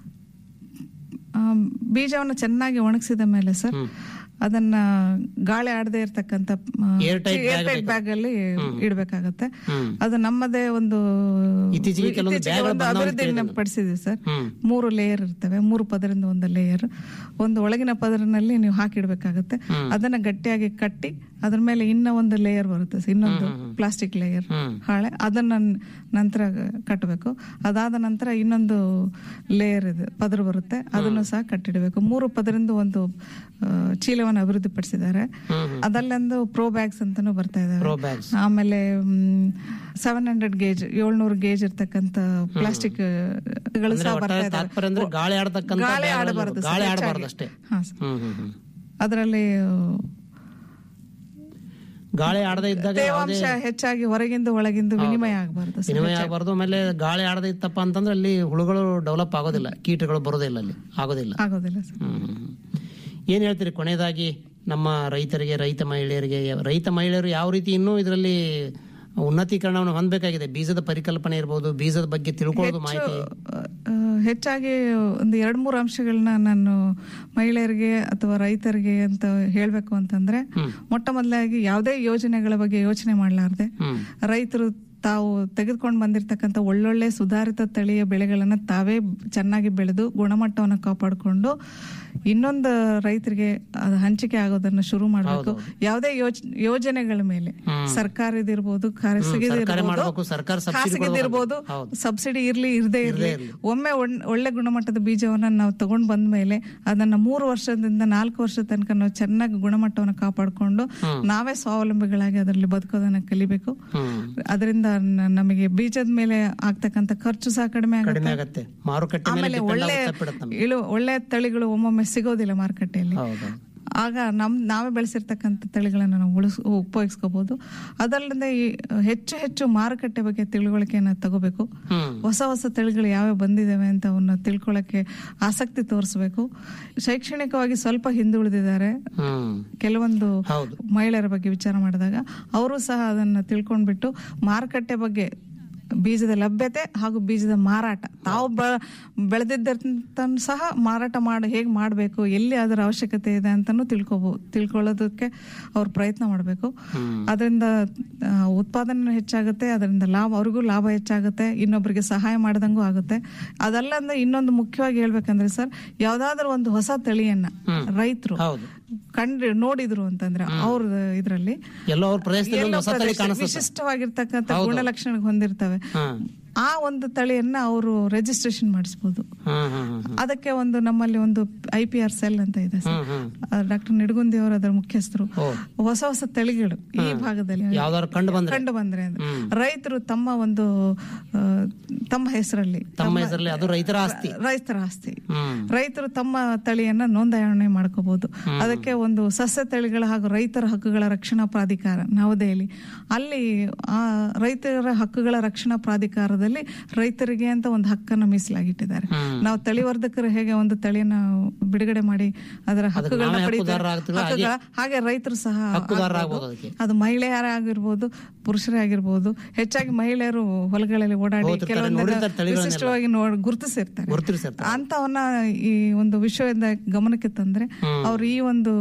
Speaker 6: ಆ, ಬೀಜವನ್ನು ಚೆನ್ನಾಗಿ ಒಣಗಿಸಿದ ಮೇಲೆ ಸರ್ ಅದನ್ನ ಗಾಳಿ ಆಡದೆ ಇರ್ತಕ್ಕಂಥ
Speaker 5: Airtight bag
Speaker 6: ಬ್ಯಾಗ್ ಅಲ್ಲಿ ಇಡ್ಬೇಕಾಗತ್ತೆ ಅದು ನಮ್ಮದೇ ಒಂದು
Speaker 5: ಇತ್ತೀಚೆಗೆ ಕೆಲವೊಂದು
Speaker 6: ಇತ್ತೀಚೆಗೆ
Speaker 5: ಬ್ಯಾಗ್ಗಳು
Speaker 6: ಒಂದು
Speaker 5: ಬಂದವು
Speaker 6: ಅಭಿವೃದ್ಧಿನ ಪಡಿಸಿದೀವಿ ಸರ್
Speaker 5: ಹ್ಮ್.
Speaker 6: ಮೂರು ಲೇಯರ್ ಇರ್ತವೆ ಮೂರು ಪದರಿಂದ ಒಂದು ಲೇಯರ್ ಒಂದು ಒಳಗಿನ ಪದರಿನಲ್ಲಿ ನೀವು ಹಾಕಿಡ್ಬೇಕಾಗತ್ತೆ ಅದನ್ನ ಗಟ್ಟಿಯಾಗಿ ಕಟ್ಟಿ ಅದ್ರ ಮೇಲೆ ಇನ್ನ ಒಂದು ಲೇಯರ್ ಬರುತ್ತೆ sir, ಇನ್ನೊಂದು ಪ್ಲಾಸ್ಟಿಕ್ ಲೇಯರ್ ಹಾಳೆ ಅದನ್ನ ನ- ನಂತರ ಕಟ್ಟಬೇಕು ಅದಾದ ನಂತರ ಇನ್ನೊಂದು ಲೇಯರ್ ಇದೆ ಪದರ ಬರುತ್ತೆ ಅದನ್ನು ಸಹ ಕಟ್ಟಿಡಬೇಕು ಮೂರು ಪದರಿಂದ ಒಂದು ಆ, ಚೀಲವನ್ನು ಅಭಿವೃದ್ಧಿಪಡಿಸಿದ್ದಾರೆ ಅದಲ್ಲೊಂದು ಪ್ರೋ ಬ್ಯಾಗ್ಸ್ ಅಂತಾನು ಬರ್ತಾ ಇದಾವೆ
Speaker 5: Pro bags.
Speaker 6: ಆಮೇಲೆ ಸೆವೆನ್ ಹಂಡ್ರೆಡ್ ಗೇಜ್ ಏಳ್ನೂರು ಗೇಜ್ ಇರ್ತಕ್ಕಂತ ಪ್ಲಾಸ್ಟಿಕ್ ಗಳು ಸಹ ಬರ್ತಾ ಇದಾವೆ
Speaker 5: ತಾತ್ಪರ್ಯ ಅಂದ್ರೆ ಗಾಳಿ ಆಡ್ತಕ್ಕಂತ
Speaker 6: ಗಾಳಿ
Speaker 5: bag ಗಳು-
Speaker 6: ಆಡಬಾರದು
Speaker 5: ಗಾಳಿ ಆಡಬಾರ್ದು ಅಷ್ಟೇ
Speaker 6: ಹಾ ಸರ್
Speaker 5: ಹ್ಮ್ ಹ್ಮ್ ಹ್ಮ್
Speaker 6: ಅದರಲ್ಲಿ
Speaker 5: ಗಾಳಿ ಆಡದೇ ಇದ್ದಾಗ ಯಾವುದೇ
Speaker 6: ತೇವಾಂಶ ಹೆಚ್ಚಾಗಿ ಹೊರಗಿಂದ ಒಳಗಿಂದ ವಿನಿಮಯ ಆಗಬಾರ್ದು ಸರ್
Speaker 5: ವಿನಿಮಯ ಆಗಬಾರ್ದು ಆಮೇಲೆ ಗಾಳಿ ಆಡದೇ ಇತ್ತಪ್ಪ ಅಂತಂದ್ರೆ ಅಲ್ಲಿ ಹುಳುಗಳು ಡೆವಲಪ್ ಆಗೋದಿಲ್ಲ ಕೀಟಗಳು ಬರೋದಿಲ್ಲ ಅಲ್ಲಿ ಆಗೋದಿಲ್ಲ
Speaker 6: ಆಗೋದಿಲ್ಲ ಸರ್
Speaker 5: ಹ್ಮ್. ಏನ್ ಹೇಳ್ತೀರಿ ಕೊನೆಯದಾಗಿ ನಮ್ಮ ರೈತರಿಗೆ ರೈತ ಮಹಿಳೆಯರಿಗೆ ರೈತ ಮಹಿಳೆಯರು ಯಾವ ರೀತಿ ಇನ್ನೂ ಇದರಲ್ಲಿ ಉನ್ನತೀಕರಣವನ್ನು ಹೊಂದಬೇಕಾಗಿದೆ ಬೀಜದ ಪರಿಕಲ್ಪನೆ ಇರ್ಬೋದು ಬೀಜದ ಬಗ್ಗೆ ತಿಳ್ಕೊಳ್ಳೋದು ಮಾಹಿತಿ
Speaker 6: ಆ, ಹೆಚ್ಚಾಗಿ ಒಂದು ಎರಡ್ ಮೂರು ಅಂಶಗಳನ್ನ ನಾನು ಮಹಿಳೆಯರಿಗೆ ಅಥವಾ ರೈತರಿಗೆ ಅಂತ ಹೇಳ್ಬೇಕು ಅಂತಂದ್ರೆ ಮೊಟ್ಟ ಮೊದಲಾಗಿ ಯಾವುದೇ ಯೋಜನೆಗಳ ಬಗ್ಗೆ ಯೋಚನೆ ಮಾಡಲಾರ್ದೆ
Speaker 5: ಹ್ಮ್
Speaker 6: ರೈತರು ತಾವು ತೆಗೆದುಕೊಂಡು ಬಂದಿರತಕ್ಕಂಥ ಒಳ್ಳೊಳ್ಳೆ ಸುಧಾರಿತ ತಳಿಯ ಬೆಳೆಗಳನ್ನ ತಾವೇ ಚೆನ್ನಾಗಿ ಬೆಳೆದು ಗುಣಮಟ್ಟವನ್ನು ಕಾಪಾಡಿಕೊಂಡು ಇನ್ನೊಂದು ರೈತರಿಗೆ ಅದು ಹಂಚಿಕೆ ಆಗೋದನ್ನ ಶುರು ಮಾಡಬೇಕು ಯಾವುದೇ ಯೋಚ್- ಯೋಜನೆಗಳ ಮೇಲೆ ಸರ್ಕಾರದಿರ್ಬೋದು ಖಾಸಗಿದಿರ್ಬೋದು
Speaker 5: ಮಾಡ್ಬೇಕು, ಸರ್ಕಾರ ಸಬ್ಸಿಡಿ
Speaker 6: ಖಾಸಗಿದಿರ್ಬೋದು
Speaker 5: ಹೌದು.
Speaker 6: ಸಬ್ಸಿಡಿ ಇರ್ಲಿ ಇರದೇ ಇರ್ಲಿ ಒಮ್ಮೆ ಒಣ್- ಒಳ್ಳೆ ಗುಣಮಟ್ಟದ ಬೀಜವನ್ನ ನಾವು ತಗೊಂಡ್ ಬಂದ ಮೇಲೆ ಅದನ್ನ ಮೂರು ವರ್ಷದಿಂದ ನಾಲ್ಕು ವರ್ಷ ತನಕ ನಾವು ಚೆನ್ನಾಗಿ ಗುಣಮಟ್ಟವನ್ನು ಕಾಪಾಡಿಕೊಂಡು ನಾವೇ ಸ್ವಾವಲಂಬಿಗಳಾಗಿ ಅದರಲ್ಲಿ ಬದುಕೋದನ್ನ ಕಲಿಬೇಕು ಅದರಿಂದ ನ- ನಮಗೆ ಬೀಜದ ಮೇಲೆ ಆಗ್ತಕ್ಕಂಥ ಖರ್ಚು ಸಹ ಕಡಿಮೆ
Speaker 5: ಕಡಿಮೆ
Speaker 6: ಆಗುತ್ತೆ
Speaker 5: ಆಗತ್ತೆ ಮಾರುಕಟ್ಟೆ ಮೇಲೆ
Speaker 6: ಆಮೇಲೆ
Speaker 5: depend
Speaker 6: ಒಳ್ಳೆ
Speaker 5: ಆಗುತ್ತೆ ಬಿಡುತ್ತೆ ನಮ್ಗೆ.
Speaker 6: ಇಳು ಒಳ್ಳೆ ತಳಿಗಳು ಒಮ್ಮೊಮ್ಮೆ ಸಿಗೋದಿಲ್ಲ ಮಾರುಕಟ್ಟೆಯಲ್ಲಿ
Speaker 5: ಹೌದು
Speaker 6: ಆಗ ನಮ್ ನಾವೇ ಬೆಳೆಸಿರ್ತಕ್ಕಂಥ ತಳಿಗಳನ್ನು ನಾವು ಉಳಿಸ್ ಉಪಯೋಗಿಸ್ಕೋಬಹುದು ಅದಲ್ಲದೆ ಈ ಹೆಚ್ಚು ಹೆಚ್ಚು ಮಾರುಕಟ್ಟೆ ಬಗ್ಗೆ ತಿಳುವಳಿಕೆಯನ್ನು ತಗೋಬೇಕು ಹೊಸ ಹೊಸ ತಳಿಗಳು ಯಾವ್ಯಾವ ಬಂದಿದ್ದಾವೆ ಅಂತ ಅವನ್ನ ತಿಳ್ಕೊಳ್ಳೋಕೆ ಆಸಕ್ತಿ ತೋರಿಸ್ಬೇಕು ಶೈಕ್ಷಣಿಕವಾಗಿ ಸ್ವಲ್ಪ ಹಿಂದುಳಿದಿದ್ದಾರೆ
Speaker 5: ಹ್ಮ್
Speaker 6: ಕೆಲವೊಂದು
Speaker 5: ಹೌದು.
Speaker 6: ಮಹಿಳೆಯರ ಬಗ್ಗೆ ವಿಚಾರ ಮಾಡಿದಾಗ ಅವರು ಸಹ ಅದನ್ನ ತಿಳ್ಕೊಂಡ್ಬಿಟ್ಟು ಮಾರುಕಟ್ಟೆ ಬಗ್ಗೆ ಬೀಜದ ಲಭ್ಯತೆ ಹಾಗೂ ಬೀಜದ ಮಾರಾಟ ತಾವು ಬೆಳೆದಿದ್ದಂತ ಸಹ ಮಾರಾಟ ಮಾಡಿ ಹೇಗೆ ಮಾಡಬೇಕು ಎಲ್ಲಿ ಅದರ ಅವಶ್ಯಕತೆ ಇದೆ ಅಂತಾನು ತಿಳ್ಕೊಬಹುದು ತಿಳ್ಕೊಳ್ಳೋದಕ್ಕೆ ಅವ್ರು ಪ್ರಯತ್ನ ಮಾಡಬೇಕು ಅದರಿಂದ ಆ, ಉತ್ಪಾದನೆ ಹೆಚ್ಚಾಗುತ್ತೆ ಅದರಿಂದ ಲಾಭ ಅವ್ರಿಗೂ ಲಾಭ ಹೆಚ್ಚಾಗುತ್ತೆ ಇನ್ನೊಬ್ಬರಿಗೆ ಸಹಾಯ ಮಾಡಿದಂಗೂ ಆಗುತ್ತೆ ಅದಲ್ಲಂದ್ರೆ ಇನ್ನೊಂದು ಮುಖ್ಯವಾಗಿ ಹೇಳ್ಬೇಕಂದ್ರೆ ಸರ್ ಯಾವ್ದಾದ್ರು ಒಂದು ಹೊಸ ತಳಿಯನ್ನ ರೈತರು
Speaker 5: ಹೌದು
Speaker 6: ಕಂಡು ನೋಡಿದ್ರು ಅಂತಂದ್ರೆ ಅವ್ರ ಇದ್ರಲ್ಲಿ
Speaker 5: ಎಲ್ಲೋ ಅವ್ರ ಪ್ರದೇಶದಲ್ಲಿ ಒಂದು
Speaker 6: ಎಲ್ಲೋ
Speaker 5: ಹೊಸ ತಳಿ
Speaker 6: ಪ್ರದೇಶ
Speaker 5: ಕಾಣಿಸ್ತದೆ
Speaker 6: ವಿಶಿಷ್ಟವಾಗಿರ್ತಕ್ಕಂಥ ಗುಣಲಕ್ಷಣ ಹೊಂದಿರ್ತವೆ
Speaker 5: ಹಾ
Speaker 6: ಆ ಒಂದು ತಳಿಯನ್ನ ಅವರು ರಿಜಿಸ್ಟ್ರೇಷನ್ ಮಾಡಿಸ್ಬೋದು
Speaker 5: ಹ್ಮ್ ಹ್ಮ್ ಹ್ಮ್
Speaker 6: ಅದಕ್ಕೆ ಒಂದು ನಮ್ಮಲ್ಲಿ ಒಂದು ಐ ಪಿ ಆರ್ ಸೆಲ್ ಅಂತ ಇದೆ ಸರ್ ಡಾಕ್ಟರ್ ನಿಡಗುಂದಿ ಅವರು ಅದರ ಮುಖ್ಯಸ್ಥರು ಹೊಸ ಹೊಸ ತಳಿಗಳು ಈ ಭಾಗದಲ್ಲಿ
Speaker 5: ಯಾವ್ದಾದ್ರು ಕಂಡು ಬಂದ್ರೆ
Speaker 6: ಕಂಡು ಬಂದ್ರೆ ಅಂದ್ರೆ ರೈತರು ತಮ್ಮ ಒಂದು ಆ, ತಮ್ಮ ಹೆಸರಲ್ಲಿ
Speaker 5: ತಮ್ಮ ಹೆಸರಲ್ಲಿ ಅದು ರೈತರ ಆಸ್ತಿ
Speaker 6: ರೈತರ ಆಸ್ತಿ
Speaker 5: ಹ್ಮ್
Speaker 6: ರೈತರು ತಮ್ಮ ತಳಿಯನ್ನ ನೋಂದಣಿ ಮಾಡ್ಕೋಬಹುದು ಅದಕ್ಕೆ ಒಂದು ಸಸ್ಯ ತಳಿಗಳ ಹಾಗೂ ರೈತರ ಹಕ್ಕುಗಳ ರಕ್ಷಣಾ ಪ್ರಾಧಿಕಾರ ನವದೆಹಲಿ ಅಲ್ಲಿ ಆ ರೈತರ ಹಕ್ಕುಗಳ ರಕ್ಷಣಾ ಪ್ರಾಧಿಕಾರದಲ್ಲಿ ರೈತರಿಗೆ ಅಂತ ಒಂದು ಹಕ್ಕನ್ನು ಮೀಸಲಾಗಿಟ್ಟಿದ್ದಾರೆ ನಾವು ತಳಿವರ್ಧಕರು ಹೇಗೆ ಒಂದು ತಳಿಯನ್ನ ಬಿಡುಗಡೆ ಮಾಡಿ ಅದರ ಹಕ್ಕುಗಳನ್ನ
Speaker 5: ನಾವೇ
Speaker 6: ಪಡಿತಾರೆ
Speaker 5: ಹಕ್ಕುದಾರರಾಗ್ತೀವಿ,
Speaker 6: ಹಕ್ಕುಗಳ- ಹಾಗೆ ರೈತರು ಸಹ
Speaker 5: ಹಕ್ಕುದಾರರಾಗ್ಬೋದು
Speaker 6: ಆಗ್ಬೋದು.
Speaker 5: ಅದಕ್ಕೆ.
Speaker 6: ಅದು ಮಹಿಳೆಯರ ಆಗಿರ್ಬೋದು ಪುರುಷರೇ ಆಗಿರ್ಬೋದು ಹೆಚ್ಚಾಗಿ ಮಹಿಳೆಯರು ಹೊಲಗಳಲ್ಲಿ ಓಡಾಡಿ
Speaker 5: ಹೋಗ್ತಿರ್ತಾರೆ,
Speaker 6: ಕೆಲವೊಂದು
Speaker 5: ನೋಡಿರ್ತಾರೆ ತಳಿಗಳನ್ನೆಲ್ಲ.
Speaker 6: ವಿಶಿಷ್ಟವಾಗಿ ನೋಡ್ ಗುರುತಿಸಿರ್ತಾರೆ
Speaker 5: ಗುರುತಿಸಿರ್ತಾರೆ
Speaker 6: ಅಂತವನ್ನ ಈ ಒಂದು ವಿಷಯದ ಗಮನಕ್ಕೆ ತಂದ್ರೆ ಅವ್ರು ಈ ಒಂದು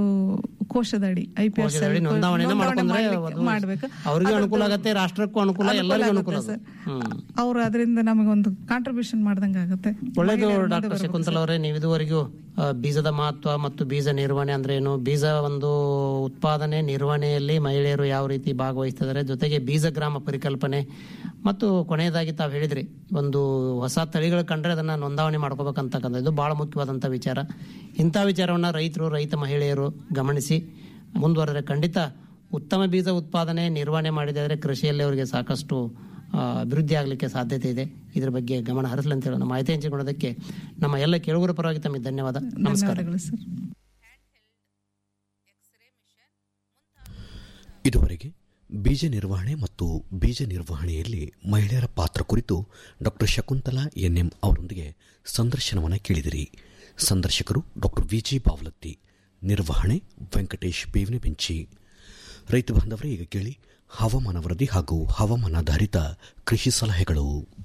Speaker 6: ಕೋಶದಡಿ ಐ ಪಿ ಎಸ್
Speaker 5: ಕೋಶದಡಿ ನೋಂದಾವಣೆನ ಮಾಡ್ಕೊಂಡ್ರೆ ಅದು
Speaker 6: ಮಾಡ್ಬೇಕು
Speaker 5: ಅವ್ರಿಗೂ ಅನುಕೂಲ ಆಗತ್ತೆ ರಾಷ್ಟ್ರಕ್ಕೂ ಅನುಕೂಲ ಎಲ್ಲರಿಗೂ ಅನುಕೂಲ ಅದು. ಹ್ಮ್
Speaker 6: ಅವ್ರು ಅದರಿಂದ ನಮಗೆ ಒಂದು ಕಾಂಟ್ರಿಬ್ಯೂಷನ್ ಮಾಡ್ದಂಗೆ ಆಗುತ್ತೆ
Speaker 5: ಒಳ್ಳೇದು ಡಾಕ್ಟರ್ ಶಕುಂತಲ ಅವರೇ ನೀವು ಇದುವರೆಗೂ ಆ, ಬೀಜದ ಮಹತ್ವ ಮತ್ತು ಬೀಜ ನಿರ್ವಹಣೆ ಅಂದ್ರೆ ಏನು ಬೀಜ ಒಂದು ಉತ್ಪಾದನೆ ನಿರ್ವಹಣೆಯಲ್ಲಿ ಮಹಿಳೆಯರು ಯಾವ ರೀತಿ ಭಾಗವಹಿಸ್ತಿದ್ದಾರೆ ಜೊತೆಗೆ ಬೀಜ ಗ್ರಾಮ ಪರಿಕಲ್ಪನೆ ಮತ್ತು ಕೊನೆಯದಾಗಿ ತಾವು ಹೇಳಿದ್ರಿ ಒಂದು ಹೊಸ ತಳಿಗಳು ಕಂಡ್ರೆ ಅದನ್ನ ನೋಂದಾವಣೆ ಮಾಡ್ಕೋಬೇಕಂತಕ್ಕಂಥ ಇದು ಬಹಳ ಮುಖ್ಯವಾದಂಥ ವಿಚಾರ ಇಂಥ ವಿಚಾರವನ್ನ ರೈತರು ರೈತ ಮಹಿಳೆಯರು ಗಮನಿಸಿ ಮುಂದುವರೆದ್ರೆ ಖಂಡಿತ ಉತ್ತಮ ಬೀಜ ಉತ್ಪಾದನೆ ನಿರ್ವಹಣೆ ಮಾಡಿದರೆ ಕೃಷಿಯಲ್ಲಿ ಅವರಿಗೆ ಸಾಕಷ್ಟು ಆ, ಅಭಿವೃದ್ಧಿ ಆಗಲಿಕ್ಕೆ ಸಾಧ್ಯತೆ ಇದೆ ಇದ್ರ ಬಗ್ಗೆ ಗಮನ ಹರಿಸಲಿ ಅಂತ ಹೇಳಿ ನಮ್ಮ ಮಾಹಿತಿ ಹಂಚಿಕೊಳ್ಳೋದಕ್ಕೆ ನಮ್ಮ ಎಲ್ಲ ಕೇಳುಗರ ಪರವಾಗಿ ತಮಗೆ ಧನ್ಯವಾದ ನಮಸ್ಕಾರ
Speaker 6: ಧನ್ಯವಾದಗಳು ಸರ್
Speaker 3: ಇದುವರೆಗೆ ಬೀಜ ನಿರ್ವಹಣೆ ಮತ್ತು ಬೀಜ ನಿರ್ವಹಣೆಯಲ್ಲಿ ಮಹಿಳೆಯರ ಪಾತ್ರ ಕುರಿತು ಡಾಕ್ಟರ್ ಶಕುಂತಲಾ ಎನ್ಎಂ ಅವರೊಂದಿಗೆ ಸಂದರ್ಶನವನ್ನು ಕೇಳಿದಿರಿ ಸಂದರ್ಶಕರು ಡಾಕ್ಟರ್ ವಿಜಿ ಬಾವಲತ್ತಿ ನಿರ್ವಹಣೆ ವೆಂಕಟೇಶ್ ಬೇವಿನ ಬೆಂಚಿ ರೈತ ಬಾಂಧವರೇ ಈಗ ಕೇಳಿ ಹವಾಮಾನ ವರದಿ ಹಾಗೂ ಹವಾಮಾನಾಧಾರಿತ ಕೃಷಿ ಸಲಹೆಗಳು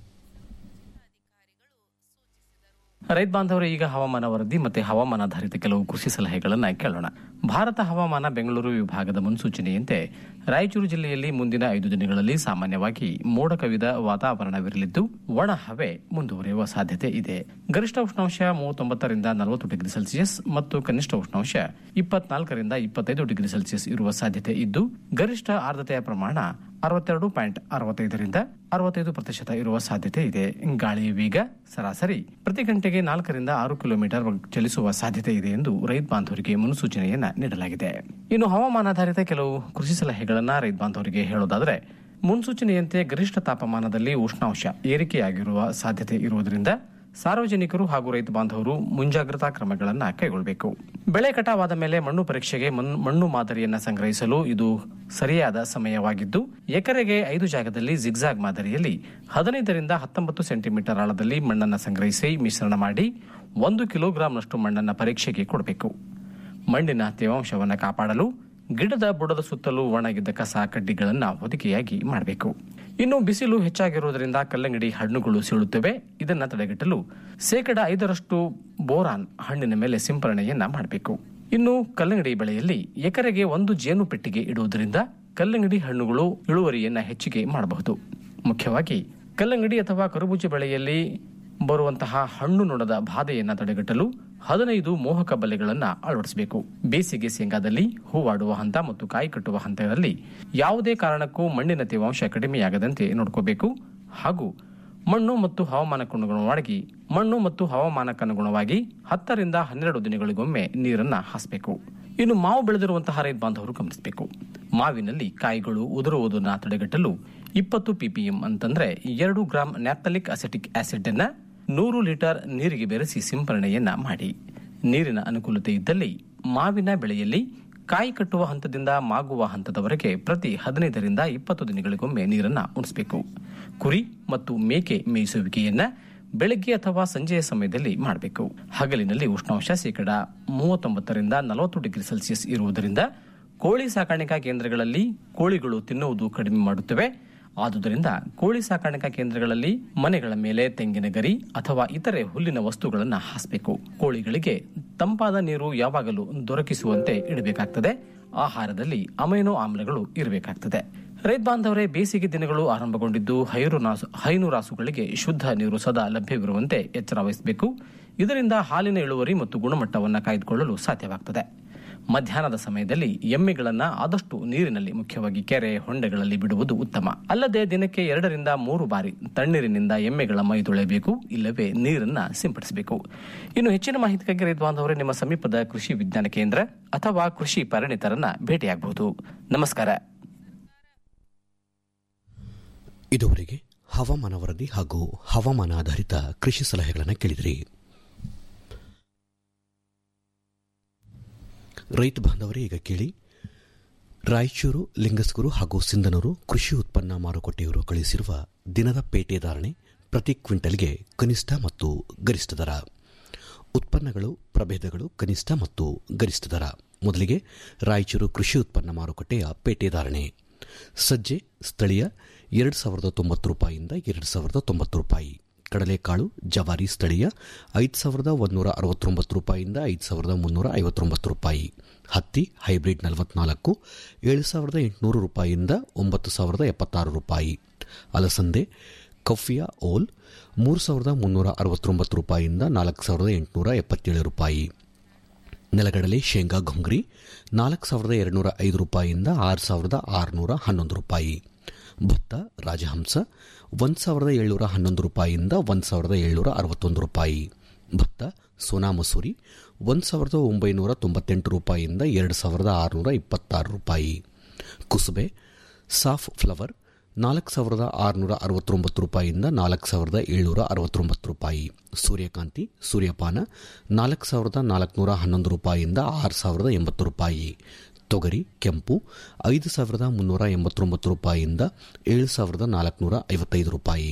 Speaker 7: ರೈತ ಬಾಂಧವರು ಈಗ ಹವಾಮಾನ ವರದಿ ಮತ್ತೆ ಹವಾಮಾನಾಧಾರಿತ ಕೆಲವು ಕೃಷಿ ಸಲಹೆಗಳನ್ನ ಕೇಳೋಣ ಭಾರತ ಹವಾಮಾನ ಬೆಂಗಳೂರು ವಿಭಾಗದ ಮುನ್ಸೂಚನೆಯಂತೆ ರಾಯಚೂರು ಜಿಲ್ಲೆಯಲ್ಲಿ ಮುಂದಿನ ಐದು ದಿನಗಳಲ್ಲಿ ಸಾಮಾನ್ಯವಾಗಿ ಮೋಡ ಕವಿದ ವಾತಾವರಣವಿರಲಿದ್ದು ಒಣ ಹವೆ ಮುಂದುವರಿಯುವ ಸಾಧ್ಯತೆ ಇದೆ ಗರಿಷ್ಠ ಉಷ್ಣಾಂಶ ಮೂವತ್ತೊಂಬತ್ತರಿಂದ ನಲವತ್ತು ಡಿಗ್ರಿ ಸೆಲ್ಸಿಯಸ್ ಮತ್ತು ಕನಿಷ್ಠ ಉಷ್ಣಾಂಶ ಇಪ್ಪತ್ನಾಲ್ಕರಿಂದ ಇಪ್ಪತ್ತೈದು ಡಿಗ್ರಿ ಸೆಲ್ಸಿಯಸ್ ಇರುವ ಸಾಧ್ಯತೆ ಇದ್ದು ಗರಿಷ್ಠ ಆರ್ದ್ರತೆಯ ಪ್ರಮಾಣ ಅರವತ್ತೆರಡು ಪಾಯಿಂಟ್ ಅರವತ್ತೈದರಿಂದ ಅರವತ್ತೈದು ಪ್ರತಿಶತ ಇರುವ ಸಾಧ್ಯತೆ ಇದೆ ಗಾಳಿಯ ವೇಗ ಸರಾಸರಿ ಪ್ರತಿ ಗಂಟೆಗೆ ನಾಲ್ಕರಿಂದ ಆರು ಕಿಲೋಮೀಟರ್ ಚಲಿಸುವ ಸಾಧ್ಯತೆ ಇದೆ ಎಂದು ರೈತ ಬಾಂಧವರಿಗೆ ಮುನ್ಸೂಚನೆಯನ್ನ ನೀಡಲಾಗಿದೆ ಇನ್ನು ಹವಾಮಾನಾಧಾರಿತ ಕೆಲವು ಕೃಷಿ ಸಲಹೆಗಳನ್ನ ರೈತ ಬಾಂಧವರಿಗೆ ಹೇಳೋದಾದ್ರೆ ಮುನ್ಸೂಚನೆಯಂತೆ ಗರಿಷ್ಠ ತಾಪಮಾನದಲ್ಲಿ ಉಷ್ಣಾಂಶ ಏರಿಕೆಯಾಗಿರುವ ಸಾಧ್ಯತೆ ಇರುವುದರಿಂದ ಸಾರ್ವಜನಿಕರು ಹಾಗೂ ರೈತ ಬಾಂಧವರು ಮುಂಜಾಗ್ರತಾ ಕ್ರಮಗಳನ್ನು ಕೈಗೊಳ್ಳಬೇಕು ಬೆಳೆ ಕಟಾವಾದ ಮೇಲೆ ಮಣ್ಣು ಪರೀಕ್ಷೆಗೆ ಮಣ್- ಮಣ್ಣು ಮಾದರಿಯನ್ನ ಸಂಗ್ರಹಿಸಲು ಇದು ಸರಿಯಾದ ಸಮಯವಾಗಿದ್ದು ಎಕರೆಗೆ ಐದು ಜಾಗದಲ್ಲಿ ಜಿಗ್ಜಾಗ್ ಮಾದರಿಯಲ್ಲಿ ಹದಿನೈದರಿಂದ ಹತ್ತೊಂಬತ್ತು ಸೆಂಟಿಮೀಟರ್ ಆಳದಲ್ಲಿ ಮಣ್ಣನ್ನು ಸಂಗ್ರಹಿಸಿ ಮಿಶ್ರಣ ಮಾಡಿ ಒಂದು ಕಿಲೋಗ್ರಾಂನಷ್ಟು ಮಣ್ಣನ್ನು ಪರೀಕ್ಷೆಗೆ ಕೊಡಬೇಕು ಮಣ್ಣಿನ ತೇವಾಂಶವನ್ನು ಕಾಪಾಡಲು ಗಿಡದ ಬುಡದ ಸುತ್ತಲೂ ಒಣಗಿದ್ದ ಕಸ ಕಡ್ಡಿಗಳನ್ನು ಹೊದಿಕೆಯಾಗಿ ಮಾಡಬೇಕು ಇನ್ನು ಬಿಸಿಲು ಹೆಚ್ಚಾಗಿರುವುದರಿಂದ ಕಲ್ಲಂಗಡಿ ಹಣ್ಣುಗಳು ಸೀಳುತ್ತವೆ ಇದನ್ನ ತಡೆಗಟ್ಟಲು ಶೇಕಡ ಐದರಷ್ಟು ಬೋರಾನ್ ಹಣ್ಣಿನ ಮೇಲೆ ಸಿಂಪರಣೆಯನ್ನ ಮಾಡಬೇಕು ಇನ್ನು ಕಲ್ಲಂಗಡಿ ಬೆಳೆಯಲ್ಲಿ ಎಕರೆಗೆ ಒಂದು ಜೇನು ಪೆಟ್ಟಿಗೆ ಇಡುವುದರಿಂದ ಕಲ್ಲಂಗಡಿ ಹಣ್ಣುಗಳು ಇಳುವರಿಯನ್ನ ಹೆಚ್ಚಿಗೆ ಮಾಡಬಹುದು ಮುಖ್ಯವಾಗಿ ಕಲ್ಲಂಗಡಿ ಅಥವಾ ಕರುಬೂಜ ಬೆಳೆಯಲ್ಲಿ ಬರುವಂತಹ ಹಣ್ಣು ನೊಣದ ಬಾಧೆಯನ್ನ ತಡೆಗಟ್ಟಲು ಹದಿನೈದು ಮೋಹಕ ಬಲೆಗಳನ್ನ ಅಳವಡಿಸಬೇಕು ಬೇಸಿಗೆ ಶೇಂಗಾದಲ್ಲಿ ಹೂವಾಡುವ ಹಂತ ಮತ್ತು ಕಾಯಿ ಕಟ್ಟುವ ಹಂತದಲ್ಲಿ ಯಾವುದೇ ಕಾರಣಕ್ಕೂ ಮಣ್ಣಿನ ತೇವಾಂಶ ಕಡಿಮೆಯಾಗದಂತೆ ನೋಡ್ಕೋಬೇಕು ಹಾಗೂ ಮಣ್ಣು ಮತ್ತು ಹವಾಮಾನಕ್ಕನುಗುಣವಾಗಿ ಮಣ್ಣು ಮತ್ತು ಹವಾಮಾನಕ್ಕನುಗುಣವಾಗಿ ಹತ್ತರಿಂದ ಹನ್ನೆರಡು ದಿನಗಳಿಗೊಮ್ಮೆ ನೀರನ್ನ ಹಾಸಬೇಕು ಇನ್ನು ಮಾವು ಬೆಳೆದಿರುವಂತಹ ರೈತ ಬಾಂಧವರು ಗಮನಿಸಬೇಕು ಮಾವಿನಲ್ಲಿ ಕಾಯಿಗಳು ಉದುರುವುದನ್ನು ತಡೆಗಟ್ಟಲು ಇಪ್ಪತ್ತು ಪಿಪಿಎಂ ಅಂತಂದ್ರೆ ಎರಡು ಗ್ರಾಂ ನ್ಯಾಪ್ತಲಿಕ್ ಅಸೆಟಿಕ್ ಆಸಿಡ್ ಅನ್ನ ನೂರು ಲೀಟರ್ ನೀರಿಗೆ ಬೆರೆಸಿ ಸಿಂಪರಣೆಯನ್ನ ಮಾಡಿ ನೀರಿನ ಅನುಕೂಲತೆ ಇದ್ದಲ್ಲಿ ಮಾವಿನ ಬೆಳೆಯಲ್ಲಿ ಕಾಯಿ ಕಟ್ಟುವ ಹಂತದಿಂದ ಮಾಗುವ ಹಂತದವರೆಗೆ ಪ್ರತಿ ಹದಿನೈದರಿಂದ ಇಪ್ಪತ್ತು ದಿನಗಳಿಗೊಮ್ಮೆ ನೀರನ್ನು ಉಣಿಸಬೇಕು ಕುರಿ ಮತ್ತು ಮೇಕೆ ಮೇಯಿಸುವಿಕೆಯನ್ನ ಬೆಳಗ್ಗೆ ಅಥವಾ ಸಂಜೆಯ ಸಮಯದಲ್ಲಿ ಮಾಡಬೇಕು ಹಗಲಿನಲ್ಲಿ ಉಷ್ಣಾಂಶ ಶೇಕಡ ಮೂವತ್ತೊಂಬತ್ತರಿಂದ ನಲವತ್ತು ಡಿಗ್ರಿ ಸೆಲ್ಸಿಯಸ್ ಇರುವುದರಿಂದ ಕೋಳಿ ಸಾಕಾಣಿಕಾ ಕೇಂದ್ರಗಳಲ್ಲಿ ಕೋಳಿಗಳು ತಿನ್ನುವುದು ಕಡಿಮೆ ಮಾಡುತ್ತವೆ ಆದುದರಿಂದ ಕೋಳಿ ಸಾಕಾಣಿಕಾ ಕೇಂದ್ರಗಳಲ್ಲಿ ಮನೆಗಳ ಮೇಲೆ ತೆಂಗಿನ ಗರಿ ಅಥವಾ ಇತರೆ ಹುಲ್ಲಿನ ವಸ್ತುಗಳನ್ನು ಹಾಸಬೇಕು ಕೋಳಿಗಳಿಗೆ ತಂಪಾದ ನೀರು ಯಾವಾಗಲೂ ದೊರಕಿಸುವಂತೆ ಇಡಬೇಕಾಗ್ತದೆ ಆಹಾರದಲ್ಲಿ ಅಮೈನೋ ಆಮ್ಲಗಳು ಇರಬೇಕಾಗ್ತದೆ ರೈತ ಬಾಂಧವರೇ ಬೇಸಿಗೆ ದಿನಗಳು ಆರಂಭಗೊಂಡಿದ್ದು ಹೈರು ನಾಸು ಹೈನುರಾಸುಗಳಿಗೆ ಶುದ್ಧ ನೀರು ಸದಾ ಲಭ್ಯವಿರುವಂತೆ ಎಚ್ಚರ ವಹಿಸಬೇಕು ಇದರಿಂದ ಹಾಲಿನ ಇಳುವರಿ ಮತ್ತು ಗುಣಮಟ್ಟವನ್ನು ಕಾಯ್ದುಕೊಳ್ಳಲು ಸಾಧ್ಯವಾಗ್ತದೆ ಮಧ್ಯಾಹ್ನದ ಸಮಯದಲ್ಲಿ ಎಮ್ಮೆಗಳನ್ನ ಆದಷ್ಟು ನೀರಿನಲ್ಲಿ ಮುಖ್ಯವಾಗಿ ಕೆರೆ ಹೊಂಡೆಗಳಲ್ಲಿ ಬಿಡುವುದು ಉತ್ತಮ ಅಲ್ಲದೆ ದಿನಕ್ಕೆ ಎರಡರಿಂದ ಮೂರು ಬಾರಿ ತಣ್ಣೀರಿನಿಂದ ಎಮ್ಮೆಗಳ ಮೈ ತೊಳೆಯಬೇಕು ಇಲ್ಲವೇ ನೀರನ್ನ ಸಿಂಪಡಿಸಬೇಕು ಇನ್ನು ಹೆಚ್ಚಿನ ಮಾಹಿತಿಗಾಗಿ ರೈತ ಬಾಂಧವರೇ ನಿಮ್ಮ ಸಮೀಪದ ಕೃಷಿ ವಿಜ್ಞಾನ ಕೇಂದ್ರ ಅಥವಾ ಕೃಷಿ ಪರಿಣಿತರನ್ನ ಭೇಟಿಯಾಗಬಹುದು ನಮಸ್ಕಾರ
Speaker 3: ಇದುವರೆಗೆ ಹವಾಮಾನ ವರದಿ ಹಾಗೂ ಹವಾಮಾನ ಆಧಾರಿತ ಕೃಷಿ ಸಲಹೆಗಳನ್ನು ಕೇಳಿದಿರಿ ರೈತ ಬಾಂಧವರೇ ಈಗ ಕೇಳಿ ರಾಯಚೂರು ಲಿಂಗಸ್ಗೂರು ಹಾಗೂ ಸಿಂಧನೂರು ಕೃಷಿ ಉತ್ಪನ್ನ ಮಾರುಕಟ್ಟೆಯವರು ಕಳುಹಿಸಿರುವ ದಿನದ ಪೇಟೆ ಧಾರಣೆ ಪ್ರತಿ ಕ್ವಿಂಟಲ್ಗೆ ಕನಿಷ್ಠ ಮತ್ತು ಗರಿಷ್ಠ ದರ ಉತ್ಪನ್ನಗಳು ಪ್ರಭೇದಗಳು ಕನಿಷ್ಠ ಮತ್ತು ಗರಿಷ್ಠ ದರ ಮೊದಲಿಗೆ ರಾಯಚೂರು ಕೃಷಿ ಉತ್ಪನ್ನ ಮಾರುಕಟ್ಟೆಯ ಪೇಟೆ ಧಾರಣೆ ಸಜ್ಜೆ ಸ್ಥಳೀಯ ಎರಡು ಸಾವಿರದ ತೊಂಬತ್ತು ರೂಪಾಯಿಯಿಂದ ಎರಡು ಸಾವಿರದ ತೊಂಬತ್ತು ರೂಪಾಯಿ ಕಡಲೆಕಾಳು ಜವಾರಿ ಸ್ಥಳೀಯ ಐದು ಸಾವಿರದ ಒಂದೂರ ಅರವತ್ತೊಂಬತ್ತು ರೂಪಾಯಿಯಿಂದ ಐದು ಸಾವಿರದ ಮುನ್ನೂರ ಐವತ್ತೊಂಬತ್ತು ರೂಪಾಯಿ ಹತ್ತಿ ಹೈಬ್ರಿಡ್ ನಲವತ್ನಾಲ್ಕು ಏಳು ಸಾವಿರದ ಎಂಟುನೂರು ರೂಪಾಯಿಯಿಂದ ಒಂಬತ್ತು ಸಾವಿರದ ಎಪ್ಪತ್ತಾರು ರೂಪಾಯಿ ಅಲಸಂದೆ ಕಫಿಯಾ ಓಲ್ ಮೂರು ಸಾವಿರದ ಮುನ್ನೂರ ಅರವತ್ತೊಂಬತ್ತು ರೂಪಾಯಿಯಿಂದ ನಾಲ್ಕು ಸಾವಿರದ ಎಂಟುನೂರ ಎಪ್ಪತ್ತೇಳು ರೂಪಾಯಿ ನೆಲಗಡಲೆ ಶೇಂಗಾ ಘುಂಗ್ರಿ ನಾಲ್ಕು ಸಾವಿರದ ಎರಡುನೂರ ಐದು ರೂಪಾಯಿಯಿಂದ ಆರು ಸಾವಿರದ ಆರುನೂರ ಹನ್ನೊಂದು ರೂಪಾಯಿ ಭತ್ತ ರಾಜಹಂಸ ಒಂದು ಸಾವಿರದ ಏಳ್ನೂರ ಹನ್ನೊಂದು ರೂಪಾಯಿಯಿಂದ ಒಂದು ಸಾವಿರದ ಏಳ್ನೂರ ಅರವತ್ತೊಂದು ರೂಪಾಯಿ ಭತ್ತ ಸೋನಾ ಮಸೂರಿ ಒಂದು ಸಾವಿರದ ಒಂಬೈನೂರ ತೊಂಬತ್ತೆಂಟು ರೂಪಾಯಿಯಿಂದ ಎರಡು ಸಾವಿರದ ಆರುನೂರ ಇಪ್ಪತ್ತಾರು ರೂಪಾಯಿ ಕುಸುಬೆ ಸಾಫ್ ಫ್ಲವರ್ ನಾಲ್ಕು ಸಾವಿರದ ಆರುನೂರ ಅರವತ್ತೊಂಬತ್ತು ರೂಪಾಯಿಯಿಂದ ನಾಲ್ಕು ಸಾವಿರದ ಏಳ್ನೂರ ಅರವತ್ತೊಂಬತ್ತು ರೂಪಾಯಿ ಸೂರ್ಯಕಾಂತಿ ಸೂರ್ಯಪಾನ ನಾಲ್ಕು ಸಾವಿರದ ನಾಲ್ಕುನೂರ ಹನ್ನೊಂದು ರೂಪಾಯಿಯಿಂದ ಆರು ಸಾವಿರದ ಎಂಬತ್ತು ರೂಪಾಯಿ ತೊಗರಿ ಕೆಂಪು ಐದು ಸಾವಿರದ ಮುನ್ನೂರ ಎಂಬತ್ತೊಂಬತ್ತು ರೂಪಾಯಿಯಿಂದ ಏಳು ಸಾವಿರದ ನಾಲ್ಕುನೂರ ಐವತ್ತೈದು ರೂಪಾಯಿ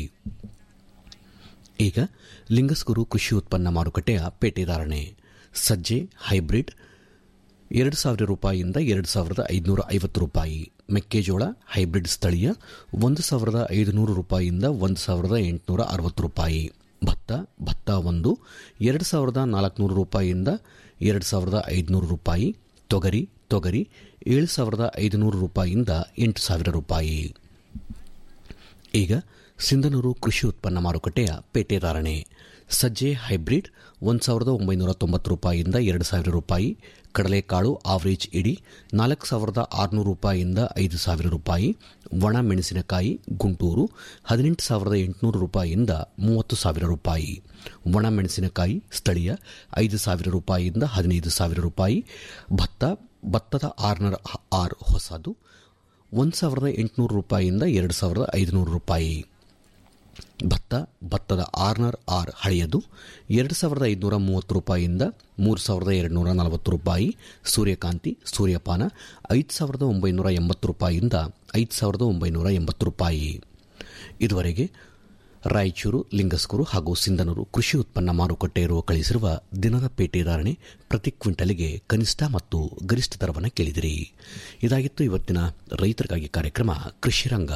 Speaker 3: ಈಗ ಲಿಂಗಸ್ಗುರು ಕೃಷಿ ಉತ್ಪನ್ನ ಮಾರುಕಟ್ಟೆಯ ಪೇಟೆ ಧಾರಣೆ ಸಜ್ಜೆ ಹೈಬ್ರಿಡ್ ಎರಡು ಸಾವಿರ ರೂಪಾಯಿಯಿಂದ ಎರಡು ಸಾವಿರದ ಐದುನೂರ ಐವತ್ತು ರೂಪಾಯಿ ಮೆಕ್ಕೆಜೋಳ ಹೈಬ್ರಿಡ್ ಸ್ಥಳೀಯ ಒಂದು ಸಾವಿರದ ಐದುನೂರು ರೂಪಾಯಿಯಿಂದ ಒಂದು ಸಾವಿರದ ಎಂಟುನೂರ ಅರವತ್ತು ರೂಪಾಯಿ ಭತ್ತ ಭತ್ತ ಒಂದು ಎರಡು ಸಾವಿರದ ನಾಲ್ಕುನೂರು ರೂಪಾಯಿಯಿಂದ ಎರಡು ಸಾವಿರದ ಐದುನೂರು ರೂಪಾಯಿ ತೊಗರಿ ತೊಗರಿ ಏಳು ಸಾವಿರದ ಐದುನೂರು ರೂಪಾಯಿಯಿಂದ ಎಂಟು ಸಾವಿರ ರೂಪಾಯಿ ಈಗ ಸಿಂಧನೂರು ಕೃಷಿ ಉತ್ಪನ್ನ ಮಾರುಕಟ್ಟೆಯ ಪೇಟೆ ಧಾರಣೆ ಸಜ್ಜೆ ಹೈಬ್ರಿಡ್ ಒಂದು ಸಾವಿರದ ಒಂಬೈನೂರ ತೊಂಬತ್ತು ರೂಪಾಯಿಯಿಂದ ಎರಡು ಸಾವಿರ ರೂಪಾಯಿ ಕಡಲೆಕಾಳು ಆವರೇಜ್ ಇಡಿ ನಾಲ್ಕು ಸಾವಿರದ ಆರುನೂರು ರೂಪಾಯಿಯಿಂದ ಐದು ಸಾವಿರ ರೂಪಾಯಿ ಒಣ ಮೆಣಸಿನಕಾಯಿ ಗುಂಟೂರು ಹದಿನೆಂಟು ಸಾವಿರದ ಎಂಟುನೂರು ರೂಪಾಯಿಯಿಂದ ಮೂವತ್ತು ಸಾವಿರ ರೂಪಾಯಿ ಒಣ ಮೆಣಸಿನಕಾಯಿ ಸ್ಥಳೀಯ ಐದು ಸಾವಿರ ರೂಪಾಯಿಯಿಂದ ಹದಿನೈದು ಸಾವಿರ ರೂಪಾಯಿ ಭತ್ತ ಭತ್ತದ ಆರ್ನರ್ ಆರ್ ಹೊಸದು ಒಂದು ಸಾವಿರದ ಎಂಟುನೂರು ರೂಪಾಯಿಯಿಂದ ಎರಡು ಸಾವಿರದ ಐದುನೂರು ರೂಪಾಯಿ ಭತ್ತ ಭತ್ತದ ಆರ್ನರ್ ಆರ್ ಹಳೆಯದು ಎರಡು ಸಾವಿರದ ಐದುನೂರ ಮೂವತ್ತು ರೂಪಾಯಿಯಿಂದ ಮೂರು ಸಾವಿರದ ಎರಡುನೂರ ನಲವತ್ತು ರೂಪಾಯಿ ಸೂರ್ಯಕಾಂತಿ ಸೂರ್ಯಪಾನ ಐದು ಸಾವಿರದ ಒಂಬೈನೂರ ಎಂಬತ್ತು ರೂಪಾಯಿಯಿಂದ ಐದು ಸಾವಿರದ ಒಂಬೈನೂರ ಎಂಬತ್ತು ರೂಪಾಯಿ ಇದುವರೆಗೆ ರಾಯಚೂರು ಲಿಂಗಸ್ಕೂರು ಹಾಗೂ ಸಿಂಧನೂರು ಕೃಷಿ ಉತ್ಪನ್ನ ಮಾರುಕಟ್ಟೆಯರು ಕಳಿಸಿರುವ ದಿನದ ಪೇಟೆ ಧಾರಣೆ ಪ್ರತಿ ಕ್ವಿಂಟಲಿಗೆ ಕನಿಷ್ಠ ಮತ್ತು ಗರಿಷ್ಠ ದರವನ್ನು ಕೇಳಿದಿರಿ ಇದಾಗಿತ್ತು ಇವತ್ತಿನ ರೈತರಿಗಾಗಿ ಕಾರ್ಯಕ್ರಮ ಕೃಷಿ ರಂಗ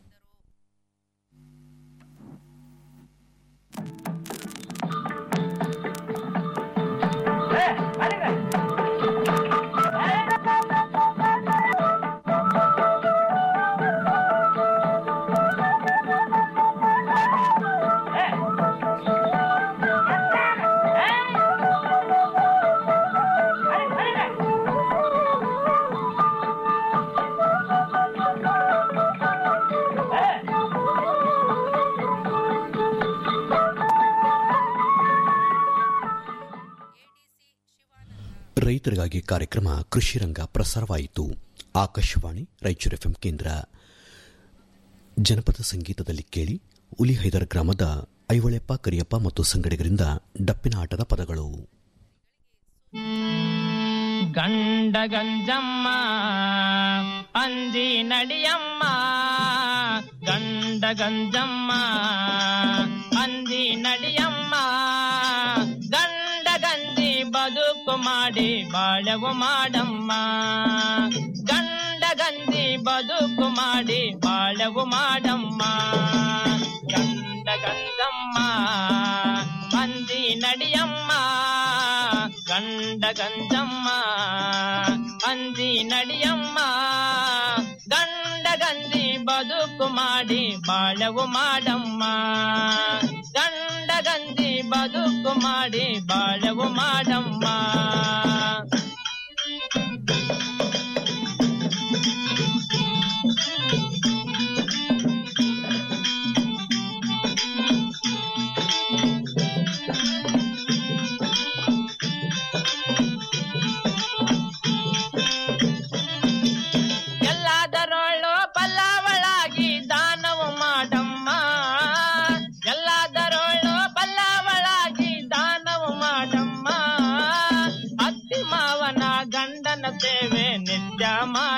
Speaker 3: ರೈತರಿಗಾಗಿ ಕಾರ್ಯಕ್ರಮ ಕೃಷಿ ರಂಗ ಪ್ರಸಾರವಾಯಿತು ಆಕಾಶವಾಣಿ ರಾಯಚೂರು ಎಫ್ಎಂ ಕೇಂದ್ರ ಜನಪದ ಸಂಗೀತದಲ್ಲಿ ಕೇಳಿ ಉಲಿಹೈದರ್ ಗ್ರಾಮದ ಐವಳೆಪ್ಪ ಕರಿಯಪ್ಪ ಮತ್ತು ಸಂಗಡಿಗರಿಂದ ಡಪ್ಪಿನ ಆಟದ ಪದಗಳು
Speaker 8: ಗಂಡ ಗಂಜಮ್ಮ ಅಂಜಿ ನಡಿಯಮ್ಮ ಗಂಡ ಗಂಜಮ್ಮ ಅಂಜಿ ನಡಿಯಮ್ಮ ಗಂಡ ಗಂಜಿ ಬದುಕು ಮಾಡಿ ಬಾಳವು ಮಾಡಮ್ಮ ಗಂಡ ಗಂಜಿ ಬದುಕು ಮಾಡಿ ಬಾಳವು ಮಾಡಮ್ಮ ಗಂಡ ಗಂಜಮ್ಮ ಅಂಜಿ ನಡಿಯಮ್ಮ ಗಂಡ ಗಂಜಮ್ಮ ಅಂಜಿ ನಡಿಯಮ್ಮ ಗಂಡ ಗಂಜಿ ಬದುಕು ಮಾಡಿ ಬಾಳವು ಮಾಡಮ್ಮ ಗಂಡ ಗಂಜಿ ಬದುಕು ಮಾಡಿ ಬಾಳವು ಮಾಡಮ್ಮ ಎಲ್ಲಾದರೊಳು ಬಲ್ಲವಳಾಗಿ ದಾನವು ಮಾಡಮ್ಮ ಎಲ್ಲಾದರೊಳು ಬಲ್ಲವಳಾಗಿ ದಾನವು ಮಾಡಮ್ಮ ಅತ್ತಿ ಮಾವನ ಗಂಡನ ಸೇವೆ ನಿತ್ಯ ಮಾಡ